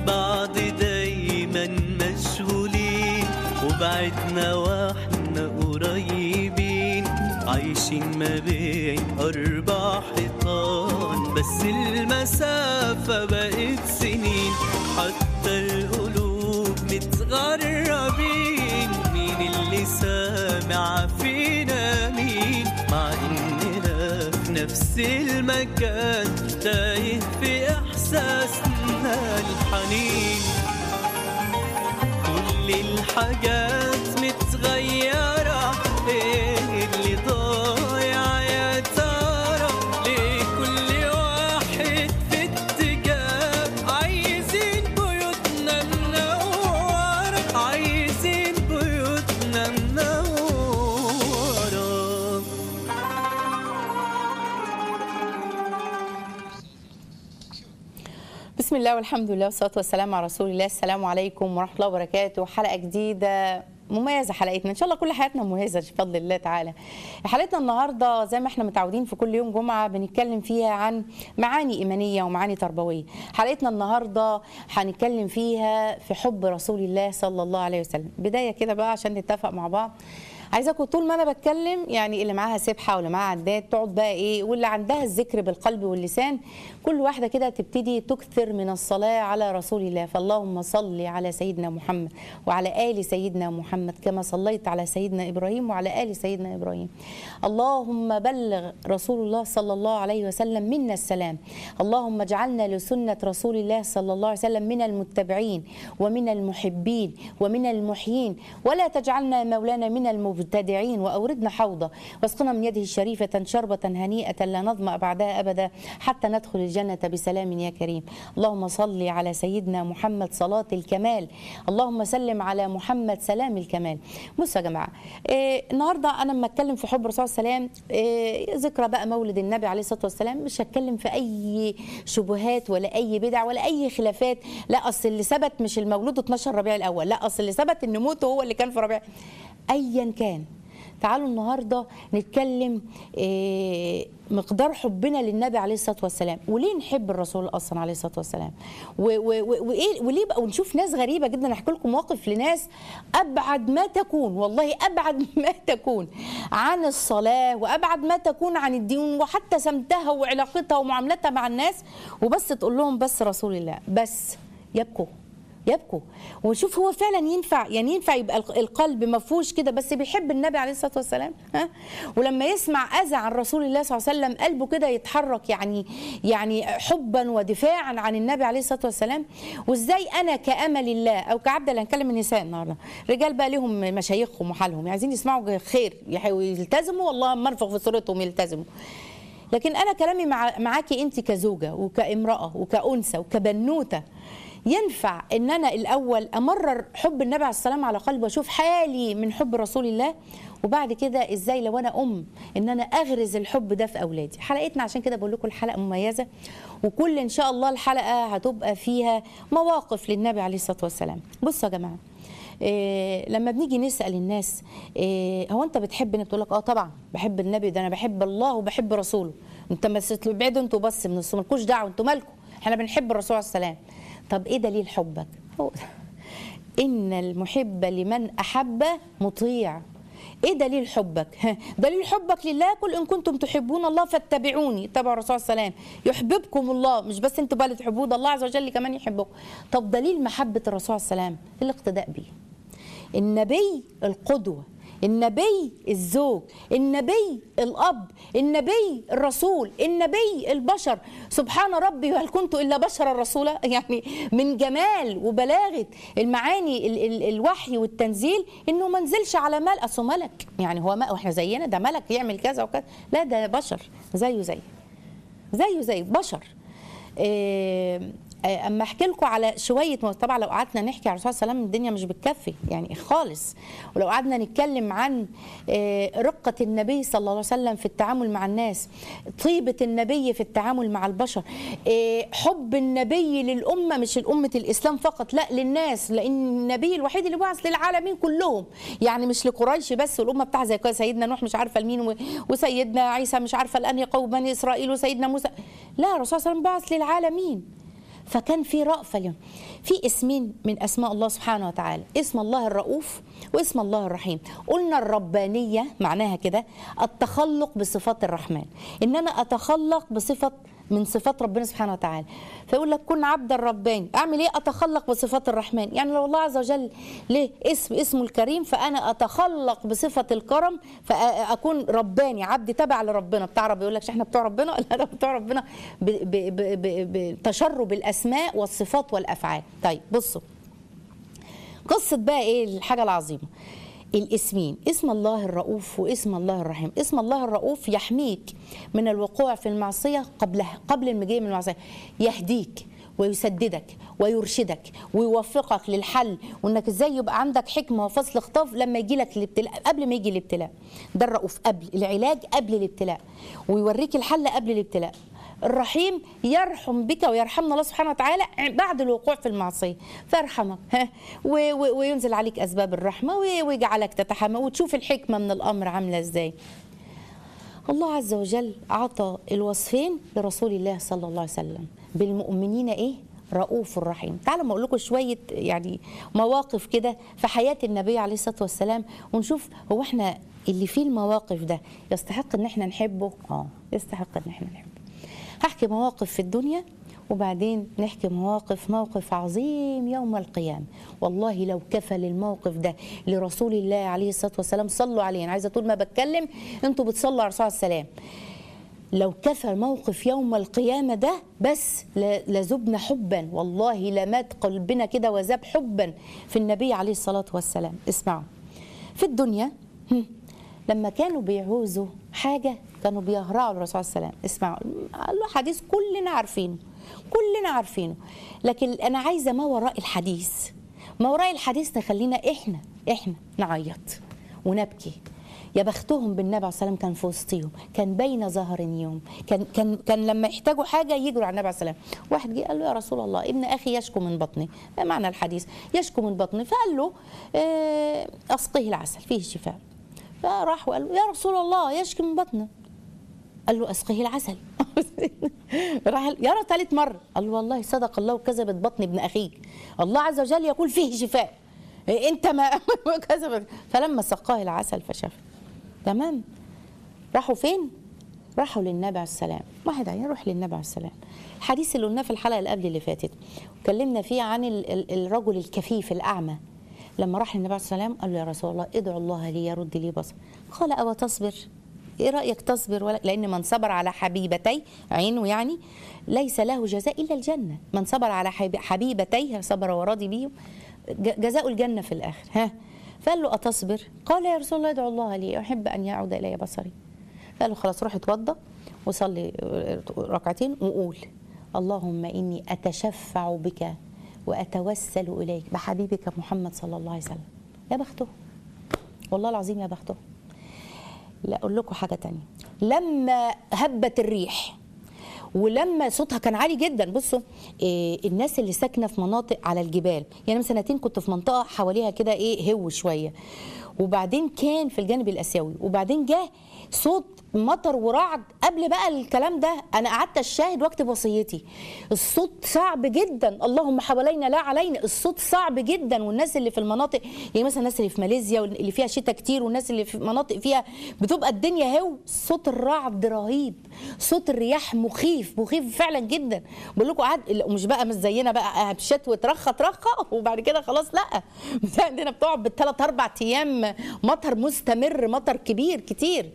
بعض دايما مشغولين وبعدنا واحنا قريبين عايشين ما بين أربع حيطان بس المسافة بقت سنين حتى القلوب متغربين مين اللي سامع فينا مين مع إننا في نفس المكان تايه في إحساسنا الحنين كل الحاجات متغيرة ايه اللي ضايع يا ترى ليه كل واحد في اتجاه عايزين بيوتنا منورة عايزين بيوتنا منورة بسم الله والحمد لله والصلاه والسلام على رسول الله السلام عليكم ورحمه الله وبركاته حلقه جديده مميزه حلقتنا ان شاء الله كل حياتنا مميزه بفضل الله تعالى حلقتنا النهارده زي ما احنا متعودين في كل يوم جمعه بنتكلم فيها عن معاني ايمانيه ومعاني تربويه حلقتنا النهارده هنتكلم فيها في حب رسول الله صلى الله عليه وسلم بدايه كده بقى عشان نتفق مع بعض عايزاكم طول ما انا بتكلم يعني اللي معاها سبحه واللي معاها عداد تقعد بقى ايه واللي عندها الذكر بالقلب واللسان كل واحده كده تبتدي تكثر من الصلاه على رسول الله فاللهم صل على سيدنا محمد وعلى ال سيدنا محمد كما صليت على سيدنا ابراهيم وعلى ال سيدنا ابراهيم اللهم بلغ رسول الله صلى الله عليه وسلم منا السلام اللهم اجعلنا لسنه رسول الله صلى الله عليه وسلم من المتبعين ومن المحبين ومن المحيين ولا تجعلنا مولانا من المبتدعين واوردنا حوضه واسقنا من يده الشريفه شربه هنيئه لا نظما بعدها ابدا حتى ندخل الجنه بسلام يا كريم اللهم صل على سيدنا محمد صلاه الكمال اللهم سلم على محمد سلام الكمال بصوا يا جماعه إيه النهارده انا لما اتكلم في حب الرسول صلى الله عليه وسلم إيه ذكرى بقى مولد النبي عليه الصلاه والسلام مش هتكلم في اي شبهات ولا اي بدع ولا اي خلافات لا اصل اللي ثبت مش المولود 12 ربيع الاول لا اصل اللي ثبت ان موته هو اللي كان في ربيع ايا كان تعالوا النهارده نتكلم إيه مقدار حبنا للنبي عليه الصلاه والسلام وليه نحب الرسول اصلا عليه الصلاه والسلام و- و- و- وايه وليه بقى ونشوف ناس غريبه جدا احكي لكم مواقف لناس ابعد ما تكون والله ابعد ما تكون عن الصلاه وابعد ما تكون عن الدين وحتى سمتها وعلاقتها ومعاملتها مع الناس وبس تقول لهم بس رسول الله بس يبكوا يبكوا وشوف هو فعلا ينفع يعني ينفع يبقى الق- القلب ما فيهوش كده بس بيحب النبي عليه الصلاه والسلام ها ولما يسمع اذى عن رسول الله صلى الله عليه وسلم قلبه كده يتحرك يعني يعني حبا ودفاعا عن النبي عليه الصلاه والسلام وازاي انا كامل الله او كعبد اللي هنكلم النساء النهارده رجال بقى ليهم مشايخهم وحالهم عايزين يسمعوا خير يح- يلتزموا والله مرفق في صورتهم يلتزموا لكن انا كلامي مع معاكي انت كزوجه وكامراه وكانثى وكبنوته ينفع ان انا الاول امرر حب النبي عليه السلام على قلبي واشوف حالي من حب رسول الله وبعد كده ازاي لو انا ام ان انا اغرز الحب ده في اولادي حلقتنا عشان كده بقول لكم الحلقه مميزه وكل ان شاء الله الحلقه هتبقى فيها مواقف للنبي عليه الصلاه والسلام بصوا يا جماعه إيه لما بنيجي نسال الناس إيه هو انت بتحب النبي تقول لك اه طبعا بحب النبي ده انا بحب الله وبحب رسوله انت ما ابعدوا انتوا بس من الصوم مالكوش دعوه انتوا مالكم احنا بنحب الرسول عليه السلام طب ايه دليل حبك هو ان المحب لمن احب مطيع ايه دليل حبك ها، دليل حبك لله قل ان كنتم تحبون الله فاتبعوني تبع الرسول صلى الله عليه وسلم يحببكم الله مش بس انتوا بقى اللي تحبوه ده الله عز وجل كمان يحبكم طب دليل محبه الرسول صلى الله عليه وسلم الاقتداء به النبي القدوه النبي الزوج النبي الاب النبي الرسول النبي البشر سبحان ربي هل كنت الا بشرا رسولا يعني من جمال وبلاغه المعاني ال ال الوحي والتنزيل انه ما نزلش على مال اصله ملك يعني هو ما واحنا زينا ده ملك يعمل كذا وكذا لا ده بشر زيه زي زيه زي بشر إيه اما احكي لكم على شويه طبعا لو قعدنا نحكي على الرسول صلى الله عليه وسلم الدنيا مش بتكفي يعني خالص ولو قعدنا نتكلم عن آه، رقه النبي صلى الله عليه وسلم في التعامل مع الناس طيبه النبي في التعامل مع البشر آه، حب النبي للامه مش لامه الاسلام فقط لا للناس لان النبي الوحيد اللي بعث للعالمين كلهم يعني مش لقريش بس والامه بتاع زي كده سيدنا نوح مش عارفه لمين و- وسيدنا عيسى مش عارفه الان قوم بني اسرائيل وسيدنا موسى لا الرسول صلى الله عليه وسلم بعث للعالمين فكان في رأفة اليوم في اسمين من أسماء الله سبحانه وتعالى اسم الله الرؤوف واسم الله الرحيم قلنا الربانية معناها كده التخلق بصفات الرحمن إن أنا أتخلق بصفة من صفات ربنا سبحانه وتعالى فيقول لك كن عبدا رباني اعمل ايه اتخلق بصفات الرحمن يعني لو الله عز وجل ليه اسم اسمه الكريم فانا اتخلق بصفه الكرم فاكون رباني عبد تبع لربنا بتاع رب يقول لك احنا بتوع ربنا لا لا بتوع ربنا ب- ب- ب- ب- بتشرب الاسماء والصفات والافعال طيب بصوا قصة بقى ايه الحاجة العظيمة الاسمين اسم الله الرؤوف واسم الله الرحيم اسم الله الرؤوف يحميك من الوقوع في المعصية قبل قبل المجيء من المعصية يهديك ويسددك ويرشدك ويوفقك للحل وانك ازاي يبقى عندك حكمه وفصل خطاف لما يجي لك الابتلاء قبل ما يجي الابتلاء ده الرؤوف قبل العلاج قبل الابتلاء ويوريك الحل قبل الابتلاء الرحيم يرحم بك ويرحمنا الله سبحانه وتعالى بعد الوقوع في المعصيه فيرحمك ها و- و- وينزل عليك اسباب الرحمه و- ويجعلك تتحمل وتشوف الحكمه من الامر عامله ازاي الله عز وجل عطى الوصفين لرسول الله صلى الله عليه وسلم بالمؤمنين ايه رؤوف رحيم تعالوا ما اقول لكم شويه يعني مواقف كده في حياه النبي عليه الصلاه والسلام ونشوف هو احنا اللي فيه المواقف ده يستحق ان احنا نحبه اه يستحق ان احنا نحبه هحكي مواقف في الدنيا وبعدين نحكي مواقف موقف عظيم يوم القيامة والله لو كفى للموقف ده لرسول الله عليه الصلاة والسلام صلوا عليه أنا عايزة طول ما بتكلم أنتوا بتصلوا على الرسول عليه السلام لو كفى موقف يوم القيامة ده بس ل- لذبنا حبا والله لمات قلبنا كده وذاب حبا في النبي عليه الصلاة والسلام اسمعوا في الدنيا هم، لما كانوا بيعوزوا حاجة كانوا بيهرعوا للرسول صلى الله عليه وسلم اسمعوا قال له حديث كلنا عارفينه كلنا عارفينه لكن أنا عايزة ما وراء الحديث ما وراء الحديث نخلينا إحنا إحنا نعيط ونبكي يا بختهم بالنبي عليه السلام كان في وسطهم كان بين ظهرين يوم كان كان كان لما يحتاجوا حاجه يجروا على النبي عليه السلام واحد جه قال له يا رسول الله ابن اخي يشكو من بطني ما معنى الحديث يشكو من بطني فقال له آه، اسقيه العسل فيه شفاء فراح وقال له يا رسول الله يشكي من بطنه قال له اسقيه العسل راح يرى ثالث مره قال له والله صدق الله وكذبت بطن ابن اخيك الله عز وجل يقول فيه شفاء إيه انت ما كذبت فلما سقاه العسل فشفى تمام راحوا فين راحوا للنبي عليه السلام واحد عين يروح للنبي عليه السلام الحديث اللي قلناه في الحلقه اللي قبل اللي فاتت اتكلمنا فيه عن ال- ال- الرجل الكفيف الاعمى لما راح للنبي عليه السلام قال له يا رسول الله ادعو الله لي يرد لي بصر قال او تصبر ايه رايك تصبر ولا لان من صبر على حبيبتي عينه يعني ليس له جزاء الا الجنه من صبر على حبي- حبيبتيه صبر وراضي بيهم ج- جزاء الجنه في الاخر ها فقال له اتصبر قال يا رسول الله ادعو الله لي احب ان يعود الي بصري قال له خلاص روح اتوضى وصلي ركعتين وقول اللهم اني اتشفع بك واتوسل اليك بحبيبك محمد صلى الله عليه وسلم يا بخته والله العظيم يا بخته لا اقول لكم حاجه تانية لما هبت الريح ولما صوتها كان عالي جدا بصوا إيه الناس اللي ساكنه في مناطق على الجبال يعني من سنتين كنت في منطقه حواليها كده ايه هو شويه وبعدين كان في الجانب الاسيوي وبعدين جه صوت مطر ورعد قبل بقى الكلام ده انا قعدت الشاهد واكتب وصيتي الصوت صعب جدا اللهم حوالينا لا علينا الصوت صعب جدا والناس اللي في المناطق يعني مثلا الناس اللي في ماليزيا واللي فيها شتاء كتير والناس اللي في مناطق فيها بتبقى الدنيا هو صوت الرعد رهيب صوت الرياح مخيف مخيف فعلا جدا بقول لكم قعد مش بقى مش زينا بقى هبشت وترخى ترخى وبعد كده خلاص لا ده عندنا بتقعد بالثلاث اربع ايام مطر مستمر مطر كبير كتير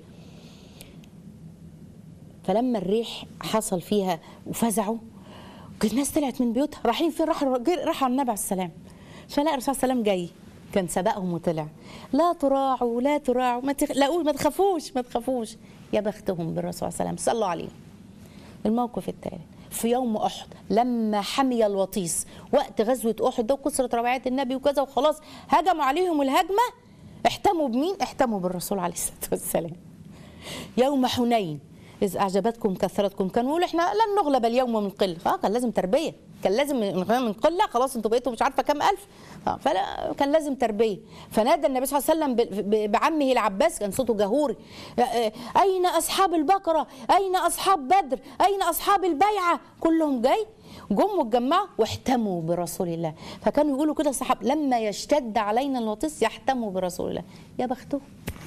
فلما الريح حصل فيها وفزعوا الناس طلعت من بيوتها رايحين فين راحوا راحوا على النبي عليه السلام فلقى الرسول صلى الله عليه وسلم جاي كان سبقهم وطلع لا تراعوا لا تراعوا ما تقلقوش ما تخافوش ما تخافوش يا بختهم بالرسول صلى الله عليه وسلم صلوا عليه الموقف التالي في يوم احد لما حمي الوطيس وقت غزوه احد ده وكسرت روايات النبي وكذا وخلاص هجموا عليهم الهجمه احتموا بمين؟ احتموا بالرسول عليه الصلاه والسلام. يوم حنين إذ أعجبتكم كثرتكم كانوا يقولوا إحنا لن نغلب اليوم من قلة آه كان لازم تربية كان لازم من من قلة خلاص أنتوا بقيتوا مش عارفة كام ألف آه فلا كان لازم تربية فنادى النبي صلى الله عليه وسلم ب- ب- بعمه العباس كان صوته جهوري آه، آه، أين أصحاب البقرة أين أصحاب بدر أين أصحاب البيعة كلهم جاي جم واتجمعوا واحتموا برسول الله فكانوا يقولوا كده الصحابه لما يشتد علينا الوطيس يحتموا برسول الله يا بختهم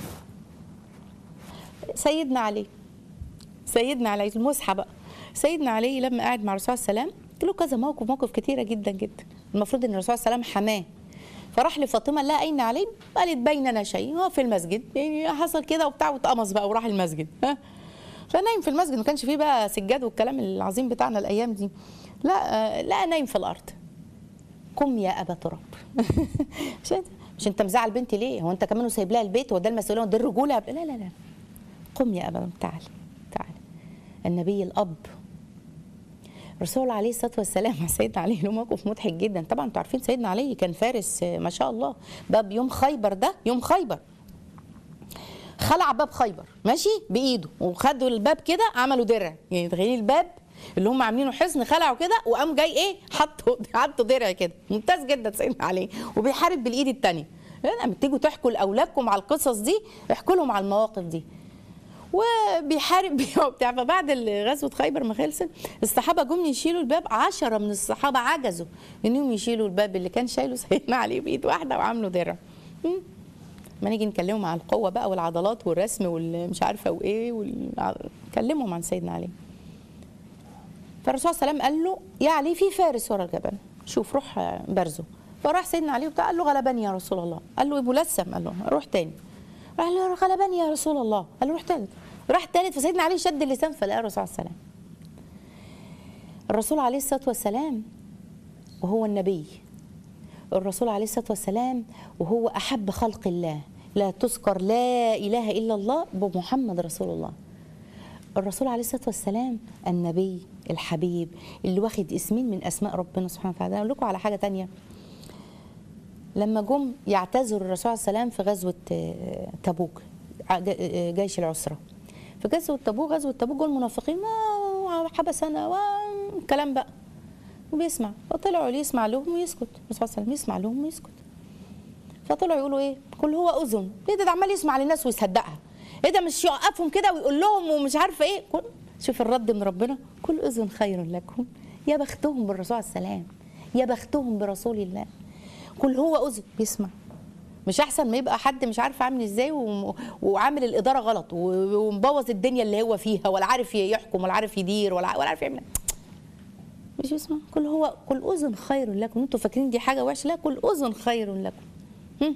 سيدنا علي سيدنا علي المسحه بقى سيدنا علي لما قاعد مع الرسول صلى الله عليه وسلم له كذا موقف مواقف كتيره جدا جدا المفروض ان الرسول صلى الله عليه وسلم حماه فراح لفاطمه لا اين علي قالت بيننا شيء هو في المسجد يعني حصل كده وبتاع واتقمص بقى وراح المسجد ها فنايم في المسجد ما كانش فيه بقى سجاد والكلام العظيم بتاعنا الايام دي لا آه، لا نايم في الارض قم يا ابا تراب مش انت مش انت مزعل بنتي ليه هو انت كمان سايب لها البيت وده المسؤوليه وده الرجوله لا لا لا قم يا ابا تعال تعال النبي الاب الرسول عليه الصلاه والسلام مع سيدنا علي له موقف مضحك جدا طبعا انتوا عارفين سيدنا علي كان فارس آه، ما شاء الله باب يوم خيبر ده يوم خيبر خلع باب خيبر ماشي بايده وخدوا الباب كده عملوا درع يعني تخيلي الباب اللي هم عاملينه حصن خلعوا كده وقام جاي ايه حطوا حطوا درع كده ممتاز جدا سيدنا علي وبيحارب بالايد الثانيه لما تيجوا تحكوا لاولادكم على القصص دي احكوا لهم على المواقف دي وبيحارب بيها وبتاع فبعد غزوه خيبر ما خلصت الصحابه جم يشيلوا الباب عشرة من الصحابه عجزوا انهم يشيلوا الباب اللي كان شايله سيدنا علي بايد واحده وعملوا درع مم. ما نيجي نكلمهم عن القوه بقى والعضلات والرسم والمش عارفه وايه وال... كلمهم عن سيدنا علي فالرسول صلى الله عليه وسلم قال له يا علي في فارس ورا الجبل شوف روح برزه فراح سيدنا علي وبتاع قال له غلبني يا رسول الله قال له ملثم قال له روح تاني راح له غلبني يا رسول الله قال له روح تالت راح تالت فسيدنا علي شد اللسان فلقى الرسول صلى الله عليه وسلم الرسول عليه الصلاه والسلام وهو النبي الرسول عليه الصلاه والسلام وهو احب خلق الله لا تذكر لا اله الا الله بمحمد رسول الله الرسول عليه الصلاه والسلام النبي الحبيب اللي واخد اسمين من اسماء ربنا سبحانه وتعالى اقول لكم على حاجه تانية لما جم يعتذر الرسول عليه السلام في غزوه آه، تبوك ع- ج- آه، جيش العسره في غزوه تبوك غزوه تبوك جم المنافقين ما حبسنا والكلام بقى وبيسمع فطلعوا ليه يسمع لهم ويسكت الرسول صلى الله عليه وسلم يسمع لهم ويسكت فطلعوا يقولوا ايه كل هو اذن ايه ده, ده عمال يسمع للناس ويصدقها ايه ده مش يوقفهم كده ويقول لهم ومش عارفه ايه كل شوف الرد من ربنا كل اذن خير لكم يا بختهم بالرسول عليه السلام يا بختهم برسول الله كل هو اذن بيسمع مش احسن ما يبقى حد مش عارف عامل ازاي وم- وعامل الاداره غلط و- ومبوظ الدنيا اللي هو فيها ولا عارف يحكم ولا عارف يدير ولا ولا عارف يعمل مش بيسمع كل هو كل اذن خير لكم انتوا فاكرين دي حاجه وحشه لا كل اذن خير لكم هم؟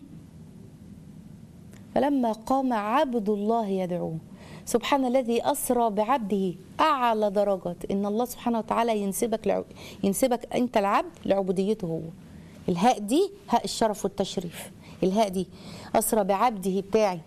فلما قام عبد الله يدعوه سبحان الذي اسرى بعبده اعلى درجات ان الله سبحانه وتعالى ينسبك لعب... ينسبك انت العبد لعبوديته هو الهاء دي هاء الشرف والتشريف الهاء دي اسرى بعبده بتاعي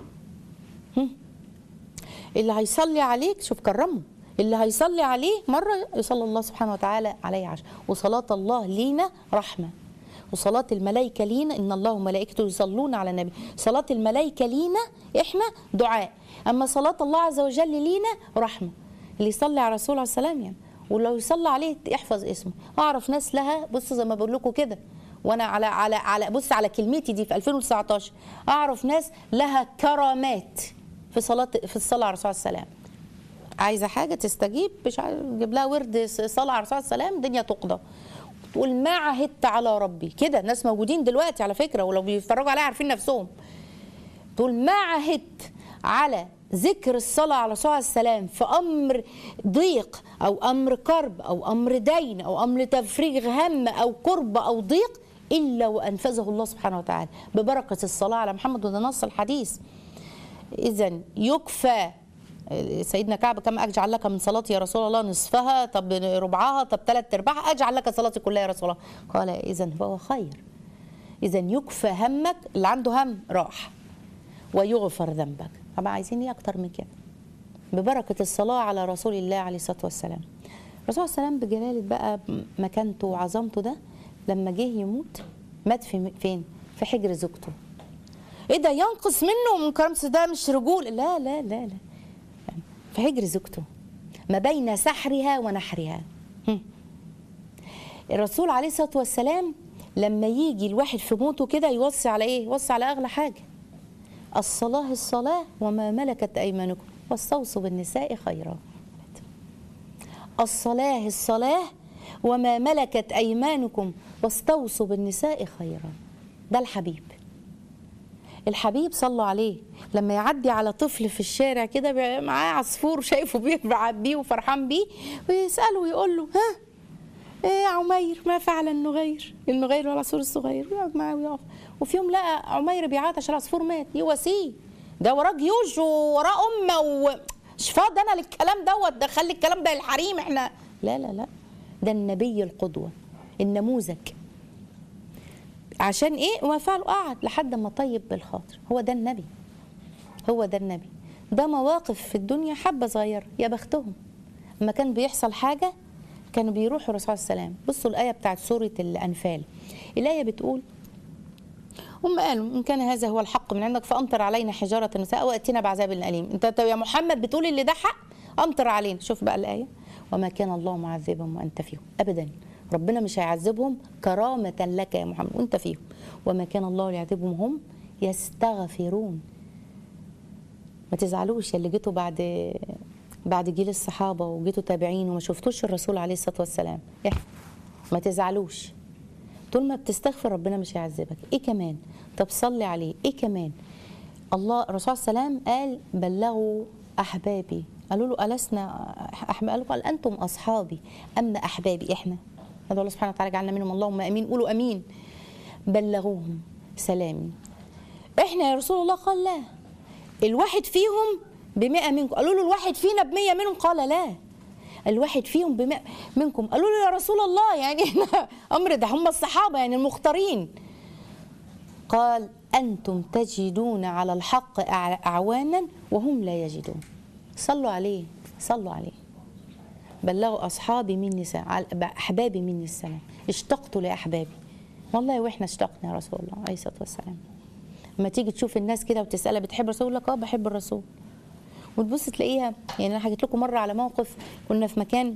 هم؟ اللي هيصلي عليك شوف كرمه اللي هيصلي عليه مرة يصلي الله سبحانه وتعالى عليه عشر وصلاة الله لينا رحمة وصلاة الملائكة لينا إن الله وملائكته يصلون على النبي صلاة الملائكة لينا إحنا دعاء أما صلاة الله عز وجل لينا رحمة اللي يصلي على الرسول عليه السلام يعني ولو يصلي عليه يحفظ اسمه أعرف ناس لها بصوا زي ما بقول لكم كده وانا على على على بص على كلمتي دي في 2019 اعرف ناس لها كرامات في صلاه في الصلاه على الرسول عليه السلام عايزه حاجه تستجيب مش عارف جيب لها ورد صلاه على الرسول عليه السلام الدنيا تقضى تقول ما عهدت على ربي كده ناس موجودين دلوقتي على فكره ولو بيتفرجوا عليها عارفين نفسهم تقول ما عهدت على ذكر الصلاة على الرسول عليه السلام في أمر ضيق أو أمر كرب أو أمر دين أو أمر تفريغ هم أو كرب أو ضيق إلا وأنفذه الله سبحانه وتعالى ببركة الصلاة على محمد وده نص الحديث إذا يكفى سيدنا كعب كما اجعل لك من صلاتي يا رسول الله نصفها طب ربعها طب ثلاث ارباعها اجعل لك صلاتي كلها يا رسول الله قال اذا فهو خير اذا يكفى همك اللي عنده هم راح ويغفر ذنبك طبعا عايزين ايه اكتر من كده ببركه الصلاه على رسول الله عليه الصلاه والسلام الرسول صلى الله عليه وسلم بجلاله بقى مكانته وعظمته ده لما جه يموت مات في فين في حجر زوجته ايه ده ينقص منه من كرامته ده مش رجول لا لا لا لا في حجر زوجته ما بين سحرها ونحرها هم. الرسول عليه الصلاه والسلام لما يجي الواحد في موته كده يوصي على ايه يوصي على اغلى حاجه الصلاه الصلاه وما ملكت ايمانكم واستوصوا بالنساء خيرا الصلاه الصلاه وما ملكت أيمانكم واستوصوا بالنساء خيرا ده الحبيب الحبيب صلوا عليه لما يعدي على طفل في الشارع كده بيبقى معاه عصفور شايفه بيلعب بيه وفرحان بيه ويسأله ويقول له ها ايه يا عمير ما فعل النغير النغير هو العصفور الصغير يقعد معاه ويقف وفي يوم لقى عمير بيعيط عشان العصفور مات يواسيه ده وراه جيوش ووراه امه ومش فاضي انا للكلام دوت ده خلي الكلام ده للحريم احنا لا لا لا ده النبي القدوه النموذج عشان ايه وما فعله قعد لحد ما طيب بالخاطر هو ده النبي هو ده النبي ده مواقف في الدنيا حبه صغيره يا بختهم اما كان بيحصل حاجه كانوا بيروحوا الرسول صلى الله عليه وسلم بصوا الايه بتاعت سوره الانفال الايه بتقول هم قالوا ان كان هذا هو الحق من عندك فامطر علينا حجاره النساء واتنا بعذاب اليم انت أنت يا محمد بتقول اللي ده حق امطر علينا شوف بقى الايه وما كان الله معذبهم وانت فيهم ابدا ربنا مش هيعذبهم كرامه لك يا محمد وانت فيهم وما كان الله ليعذبهم هم يستغفرون ما تزعلوش يا اللي جيتوا بعد بعد جيل الصحابه وجيتوا تابعين وما شفتوش الرسول عليه الصلاه والسلام احنا ما تزعلوش طول ما بتستغفر ربنا مش هيعذبك ايه كمان طب صلي عليه ايه كمان الله الرسول صلى الله عليه وسلم قال بلغوا احبابي قالوا له ألسنا أحباب قالوا قال أنتم أصحابي أما أحبابي إحنا هذا الله سبحانه وتعالى جعلنا منهم اللهم أمين قولوا أمين بلغوهم سلامي إحنا يا رسول الله قال لا الواحد فيهم بمئة منكم قالوا له الواحد فينا بمية منهم قال لا الواحد فيهم بمئة منكم قالوا له يا رسول الله يعني احنا امر ده هم الصحابه يعني المختارين قال انتم تجدون على الحق أع- اعوانا وهم لا يجدون صلوا عليه صلوا عليه بلغوا اصحابي مني سلام احبابي مني السلام اشتقت لاحبابي والله واحنا اشتقنا يا رسول الله عليه الصلاه والسلام لما تيجي تشوف الناس كده وتسالها بتحب الرسول يقول لك اه بحب الرسول وتبص تلاقيها يعني انا حكيت لكم مره على موقف كنا في مكان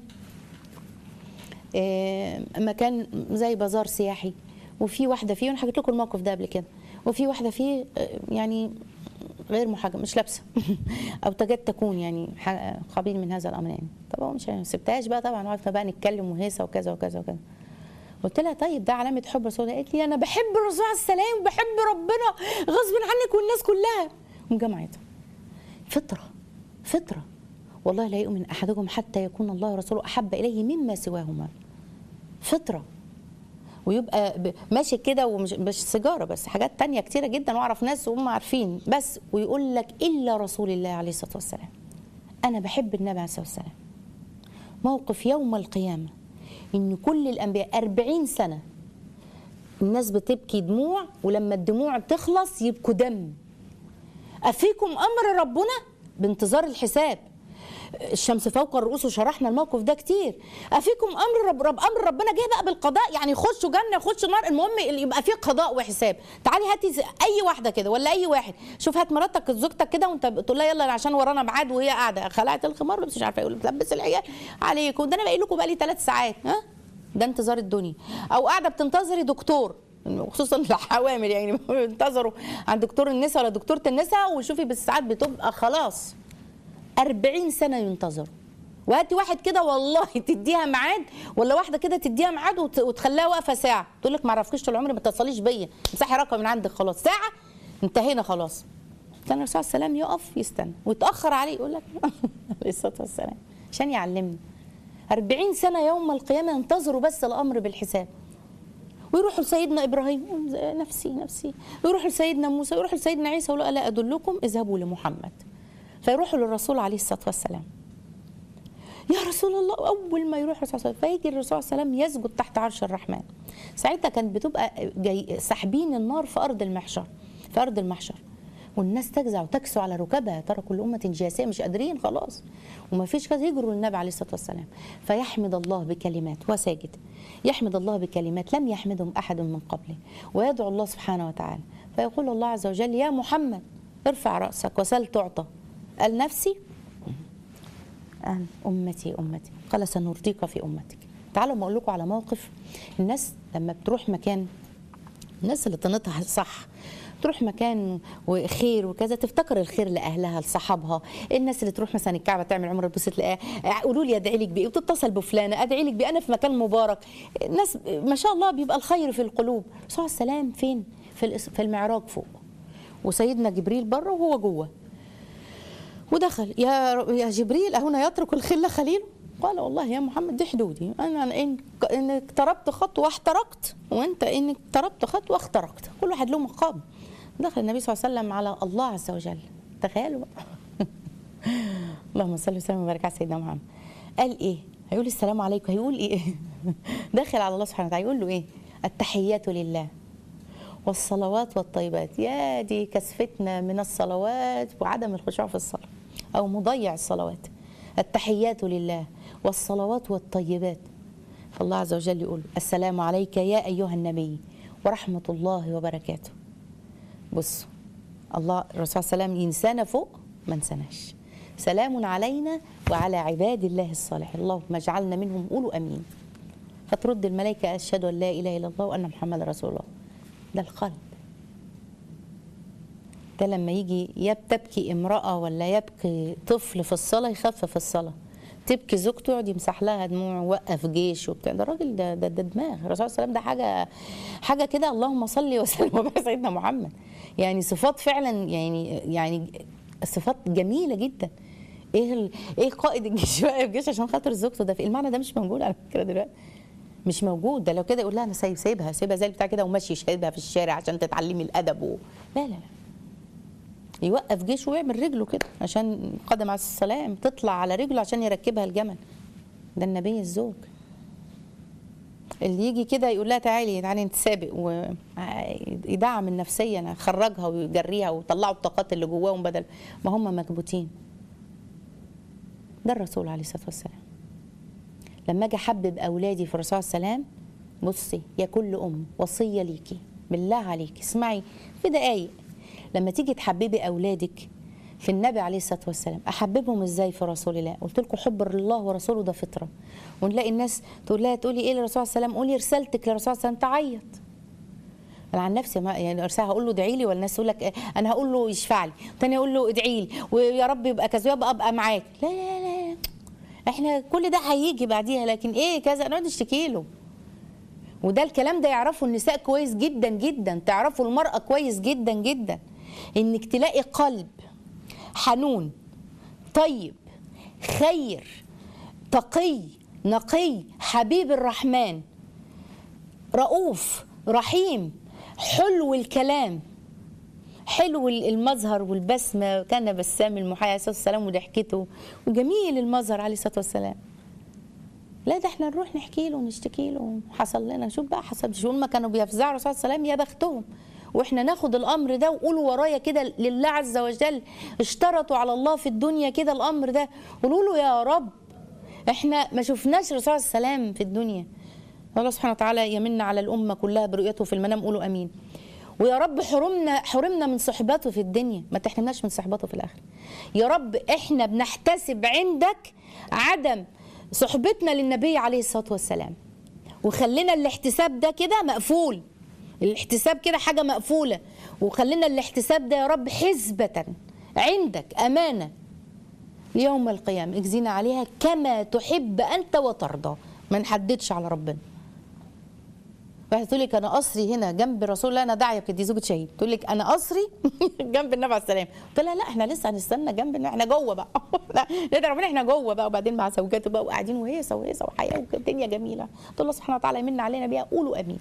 آه، مكان زي بازار سياحي وفي واحده فيه وانا حكيت لكم الموقف ده قبل كده وفي واحده فيه آه، يعني غير محجبه مش لابسه او تكاد تكون يعني ح- قبيل من هذا الامر يعني طبعا مش ما سبتهاش بقى طبعا وقفنا بقى نتكلم وهيصه وكذا وكذا وكذا قلت لها طيب ده علامه حب رسول الله قالت لي انا بحب الرسول عليه السلام وبحب ربنا غصب عنك والناس كلها ومجمعتها فطره فطره والله لا يؤمن احدكم حتى يكون الله ورسوله احب اليه مما سواهما فطره ويبقى ب- ماشي كده ومش مش سيجاره بس حاجات تانية كتيره جدا واعرف ناس وهم عارفين بس ويقول لك الا رسول الله عليه الصلاه والسلام انا بحب النبي عليه الصلاه والسلام موقف يوم القيامه ان كل الانبياء أربعين سنه الناس بتبكي دموع ولما الدموع تخلص يبكوا دم أفيكم أمر ربنا بانتظار الحساب الشمس فوق الرؤوس وشرحنا الموقف ده كتير افيكم امر رب, رب امر ربنا جه بقى بالقضاء يعني يخشوا جنه يخشوا نار المهم يبقى في قضاء وحساب تعالي هاتي ز- اي واحده كده ولا اي واحد شوف هات مراتك زوجتك كده وانت بتقول لها يلا عشان ورانا ميعاد وهي قاعده خلعت الخمار لبس مش عارفه ايه بتلبس العيال عليكم ده انا باقي لكم بقى لي ثلاث ساعات ها ده انتظار الدنيا او قاعده بتنتظري دكتور خصوصا الحوامل يعني بينتظروا عند دكتور النساء ولا دكتوره النساء وشوفي بالساعات بتبقى خلاص 40 سنه ينتظروا وهاتي واحد كده والله تديها ميعاد ولا واحده كده تديها ميعاد وت- وتخليها واقفه ساعه تقول لك ما اعرفكيش طول عمري ما تتصليش بيا امسحي رقم من عندك خلاص ساعه انتهينا خلاص كان الرسول صلى الله عليه وسلم يقف يستنى ويتاخر عليه يقول لك عليه الصلاه والسلام عشان يعلمنا 40 سنه يوم القيامه ينتظروا بس الامر بالحساب ويروحوا لسيدنا ابراهيم نفسي نفسي ويروحوا لسيدنا موسى ويروحوا لسيدنا عيسى ويقولوا الا ادلكم اذهبوا لمحمد فيروحوا للرسول عليه الصلاه والسلام يا رسول الله اول ما يروح الرسول صلى الله عليه وسلم فيجي الرسول صلى الله عليه وسلم يسجد تحت عرش الرحمن ساعتها كانت بتبقى جاي ساحبين النار في ارض المحشر في ارض المحشر والناس تجزع وتكسو على ركبها ترى كل امه جاسيه مش قادرين خلاص وما فيش كذا يجروا للنبي عليه الصلاه والسلام فيحمد الله بكلمات وساجد يحمد الله بكلمات لم يحمدهم احد من قبله ويدعو الله سبحانه وتعالى فيقول الله عز وجل يا محمد ارفع راسك وسل تعطى قال نفسي أن أمتي أمتي قال سنرضيك في أمتك تعالوا ما أقول لكم على موقف الناس لما بتروح مكان الناس اللي طنتها صح تروح مكان وخير وكذا تفتكر الخير لاهلها لصحابها الناس اللي تروح مثلا الكعبه تعمل عمره تبص تلاقيها قولوا لي ادعي لك بايه وتتصل بفلانه ادعي لك بيه انا في مكان مبارك الناس ما شاء الله بيبقى الخير في القلوب الرسول عليه السلام فين في الإس- في المعراج فوق وسيدنا جبريل بره وهو جوه ودخل يا ر- يا جبريل أهنا يترك الخل خليله قال والله يا محمد دي حدودي انا ان ان اقتربت خطوه احترقت وانت ان اقتربت خطوه اخترقت كل واحد له مقام دخل النبي صلى الله عليه وسلم على الله عز وجل تخيلوا بقى اللهم صل وسلم وبارك على سيدنا محمد قال ايه هيقول السلام عليكم هيقول ايه داخل على الله سبحانه وتعالى يقول له ايه التحيات لله والصلوات والطيبات يا دي كسفتنا من الصلوات وعدم الخشوع في الصلاة أو مضيع الصلوات التحيات لله والصلوات والطيبات فالله عز وجل يقول السلام عليك يا أيها النبي ورحمة الله وبركاته بصوا الله الرسول صلى الله عليه وسلم ينسانا فوق ما نسناش سلام علينا وعلى عباد الله الصالحين اللهم اجعلنا منهم قولوا امين فترد الملائكه اشهد ان لا اله الا الله وان محمد رسول الله ده القلب ده لما يجي يب تبكي امرأة ولا يبكي طفل في الصلاة يخفف الصلاة تبكي زوجته يقعد يمسح لها دموع وقف جيش وبتاع ده الراجل ده ده, ده دماغ الرسول صلى الله عليه وسلم ده حاجة حاجة كده اللهم صل وسلم وبارك على سيدنا محمد يعني صفات فعلا يعني يعني صفات جميلة جدا ايه ال... ايه قائد الجيش واقف جيش عشان خاطر زوجته ده في المعنى ده مش موجود على فكرة دلوقتي مش موجود ده لو كده يقول لها انا سايب سايبها سايبها زي بتاع كده وماشي شايبها في الشارع عشان تتعلمي الادب و... لا لا لا يوقف جيشه ويعمل رجله كده عشان قدم على السلام تطلع على رجله عشان يركبها الجمل ده النبي الزوج اللي يجي كده يقول لها تعالي تعالي نتسابق ويدعم النفسية خرجها ويجريها ويطلعوا الطاقات اللي جواهم بدل ما هم مكبوتين ده الرسول عليه الصلاة والسلام لما اجي احبب اولادي في الرسول صلى الله عليه وسلم بصي يا كل ام وصيه ليكي بالله عليكي اسمعي في دقايق لما تيجي تحببي اولادك في النبي عليه الصلاه والسلام احببهم ازاي في رسول الله قلت لكم حب الله ورسوله ده فطره ونلاقي الناس تقول لها تقولي ايه للرسول صلى الله عليه وسلم قولي رسالتك للرسول صلى الله عليه وسلم تعيط انا عن نفسي ما يعني ارسلها هقول له ادعي لي والناس تقول لك انا هقول له يشفع لي تاني اقول له ادعي لي ويا رب يبقى كذا ويبقى ابقى معاك لا لا لا احنا كل ده هيجي بعديها لكن ايه كذا نقعد نشتكي له وده الكلام ده يعرفه النساء كويس جدا جدا تعرفوا المرأة كويس جدا جدا انك تلاقي قلب حنون طيب خير تقي نقي حبيب الرحمن رؤوف رحيم حلو الكلام حلو المظهر والبسمه كان بسام المحيي عليه الصلاه والسلام وضحكته وجميل المظهر عليه الصلاه والسلام لا ده احنا نروح نحكي له ونشتكي له حصل لنا شوف بقى حصل شو ما كانوا بيفزعوا الرسول صلى الله عليه وسلم يا بختهم واحنا ناخد الامر ده وقولوا ورايا كده لله عز وجل اشترطوا على الله في الدنيا كده الامر ده قولوا له يا رب احنا ما شفناش الرسول صلى الله عليه وسلم في الدنيا الله سبحانه وتعالى يمن على الامه كلها برؤيته في المنام قولوا امين ويا رب حرمنا حرمنا من صحبته في الدنيا ما تحرمناش من صحبته في الاخره يا رب احنا بنحتسب عندك عدم صحبتنا للنبي عليه الصلاه والسلام وخلينا الاحتساب ده كده مقفول الاحتساب كده حاجه مقفوله وخلينا الاحتساب ده يا رب حسبه عندك امانه ليوم القيامه اجزينا عليها كما تحب انت وترضى ما نحددش على ربنا واحد تقول لك انا قصري هنا جنب رسول الله انا داعيه دي زوجة شهيد تقول لك انا قصري جنب النبي عليه السلام قلت لها لا احنا لسه هنستنى جنب النبي احنا جوه بقى لا ندعي ربنا احنا جوه بقى وبعدين مع زوجاته بقى وقاعدين وهيصه وهيصه وحياه والدنيا جميله قلت الله سبحانه وتعالى يمن علينا بيها قولوا امين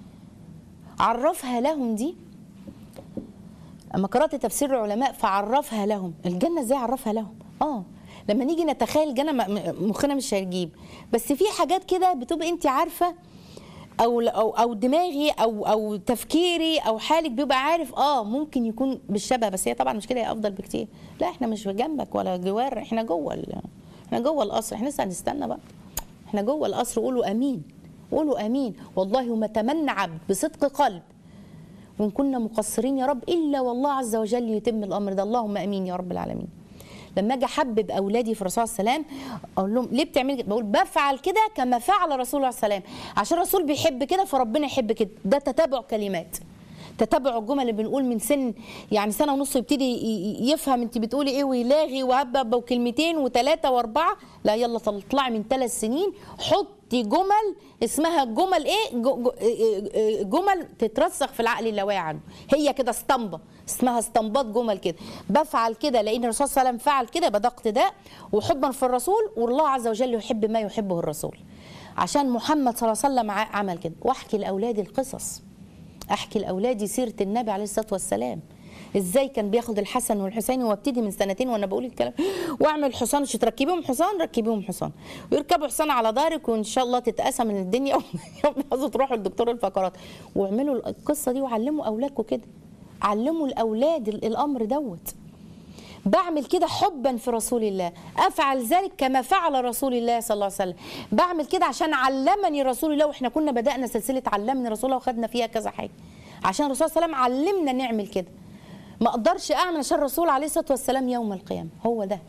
عرفها لهم دي اما قرات تفسير العلماء فعرفها لهم الجنه ازاي عرفها لهم اه لما نيجي نتخيل الجنه مخنا مش هيجيب بس في حاجات كده بتبقى انت عارفه او او او دماغي او او تفكيري او حالك بيبقى عارف اه ممكن يكون بالشبه بس هي طبعا مش كده هي افضل بكتير لا احنا مش جنبك ولا جوار احنا جوه ال- احنا جوه القصر احنا لسه هنستنى بقى احنا جوه القصر قولوا امين قولوا امين والله ما تمنى عبد بصدق قلب وان كنا مقصرين يا رب الا والله عز وجل يتم الامر ده اللهم امين يا رب العالمين لما اجي احبب اولادي في الرسول صلى الله عليه وسلم اقول لهم ليه بتعمل كده بقول بفعل كده كما فعل رسول الله صلى الله عليه وسلم عشان الرسول بيحب كده فربنا يحب كده ده تتابع كلمات تتبع الجمل اللي بنقول من سن يعني سنه ونص يبتدي ي- ي- يفهم انت بتقولي ايه ويلاغي وهبب وكلمتين وثلاثه واربعه لا يلا طلعي من ثلاث سنين حطي جمل اسمها جمل ايه جو- جو- إيه- إيه- جمل تترسخ في العقل اللاواعي عنه هي كده اسطمبه اسمها اسطمبات جمل كده بفعل كده لان الرسول صلى الله عليه وسلم فعل كده يبقى ده اقتداء وحبا في الرسول والله عز وجل يحب ما يحبه الرسول عشان محمد صلى الله عليه وسلم ع- عمل كده واحكي لاولادي القصص احكي لاولادي سيره النبي عليه الصلاه والسلام ازاي كان بياخد الحسن والحسين وابتدي من سنتين وانا بقول الكلام واعمل حصان مش تركبيهم حصان ركبيهم حصان ويركبوا حصان على ظهرك وان شاء الله تتقسم من الدنيا يوم تروحوا للدكتور الفقرات واعملوا القصه دي وعلموا اولادكم كده علموا الاولاد ال- الامر دوت بعمل كده حبا في رسول الله افعل ذلك كما فعل رسول الله صلى الله عليه وسلم بعمل كده عشان علمني رسول الله واحنا كنا بدانا سلسله علمني رسول الله وخدنا فيها كذا حاجه عشان الرسول صلى الله عليه وسلم علمنا نعمل كده ما اقدرش اعمل عشان الرسول عليه الصلاه والسلام يوم القيامه هو ده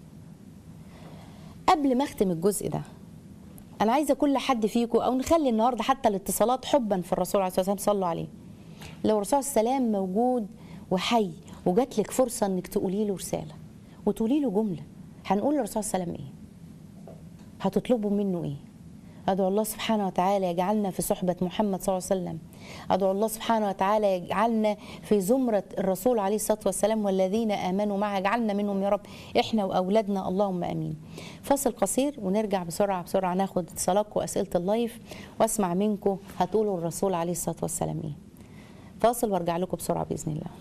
قبل ما اختم الجزء ده انا عايزه كل حد فيكم او نخلي النهارده حتى الاتصالات حبا في الرسول عليه الصلاه والسلام صلوا عليه لو الرسول صلى الله عليه وسلم موجود وحي وجات لك فرصه انك تقولي له رساله وتقولي له جمله هنقول للرسول صلى الله عليه وسلم ايه هتطلبوا منه ايه أدعو الله سبحانه وتعالى يجعلنا في صحبة محمد صلى الله عليه وسلم أدعو الله سبحانه وتعالى يجعلنا في زمرة الرسول عليه الصلاة والسلام والذين آمنوا معه يجعلنا منهم يا رب إحنا وأولادنا اللهم أمين فاصل قصير ونرجع بسرعة بسرعة ناخد اتصالاتكم وأسئلة اللايف وأسمع منكم هتقولوا الرسول عليه الصلاة والسلام إيه فاصل وارجع لكم بسرعة بإذن الله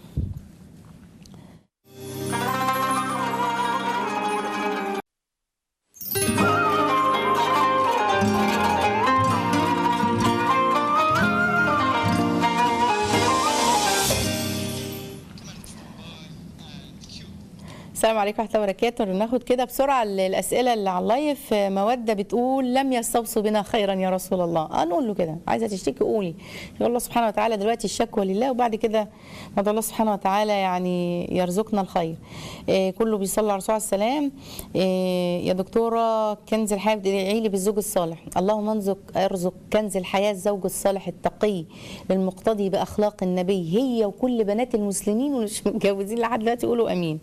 السلام عليكم ورحمه الله وبركاته ناخد كده بسرعه ال- الاسئله اللي على اللايف موده بتقول لم يستوصوا بنا خيرا يا رسول الله اه نقول له كده عايزه تشتكي قولي يقول الله سبحانه وتعالى دلوقتي الشكوى لله وبعد كده ندعو الله سبحانه وتعالى يعني يرزقنا الخير إيه كله بيصلي على الرسول عليه السلام إيه يا دكتوره كنز الحياه بتدعي لي بالزوج الصالح اللهم ارزق ارزق كنز الحياه الزوج الصالح التقي المقتدي باخلاق النبي هي وكل بنات المسلمين واللي مش متجوزين لحد دلوقتي يقولوا امين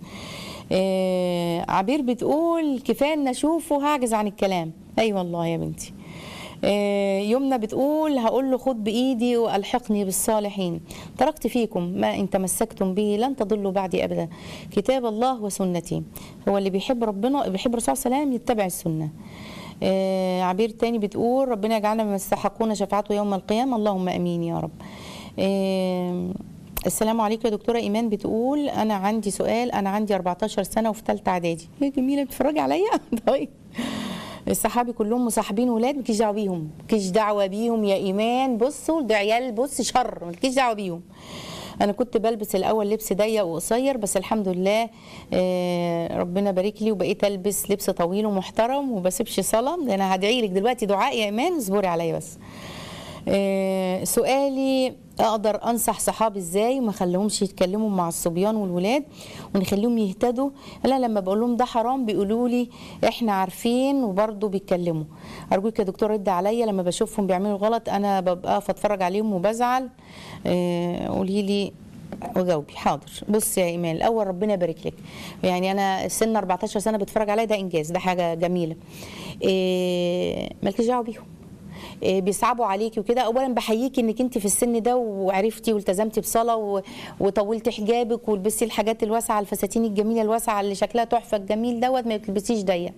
آه، عبير بتقول كفايه ان اشوفه هعجز عن الكلام اي أيوة والله يا بنتي آه، يمنى بتقول هقول له خد بايدي والحقني بالصالحين تركت فيكم ما ان تمسكتم به لن تضلوا بعدي ابدا كتاب الله وسنتي هو اللي بيحب ربنا بيحب الرسول صلى الله عليه وسلم يتبع السنه آه، عبير تاني بتقول ربنا يجعلنا مما يستحقون شفاعته يوم القيامه اللهم امين يا رب آه، السلام عليكم يا دكتوره ايمان بتقول انا عندي سؤال انا عندي 14 سنه وفي ثالثه اعدادي يا جميله بتتفرجي عليا طيب الصحابي كلهم مصاحبين ولاد مالكيش دعوه بيهم مالكيش دعوه بيهم يا ايمان بصوا ده عيال بص شر مالكيش دعوه بيهم انا كنت بلبس الاول لبس ضيق وقصير بس الحمد لله آه، ربنا بارك لي وبقيت البس لبس طويل ومحترم وبسيبش صلاه ده انا هدعي لك دلوقتي دعاء يا ايمان اصبري عليا بس آه، سؤالي اقدر انصح صحابي ازاي وما اخليهمش يتكلموا مع الصبيان والولاد ونخليهم يهتدوا انا لما بقول لهم ده حرام بيقولوا لي احنا عارفين وبرضه بيتكلموا ارجوك يا دكتور رد عليا لما بشوفهم بيعملوا غلط انا ببقى اتفرج عليهم وبزعل آه، قولي لي وجاوبي حاضر بص يا ايمان الاول ربنا يبارك لك يعني انا سن 14 سنه بتفرج عليا ده انجاز ده حاجه جميله إيه مالكيش دعوه بيهم إيه بيصعبوا عليكي وكده اولا بحييكي انك انت في السن ده وعرفتي والتزمتي بصلاه و- وطولتي حجابك ولبستي الحاجات الواسعه الفساتين الجميله الواسعه اللي شكلها تحفه الجميل دوت ما تلبسيش ضيق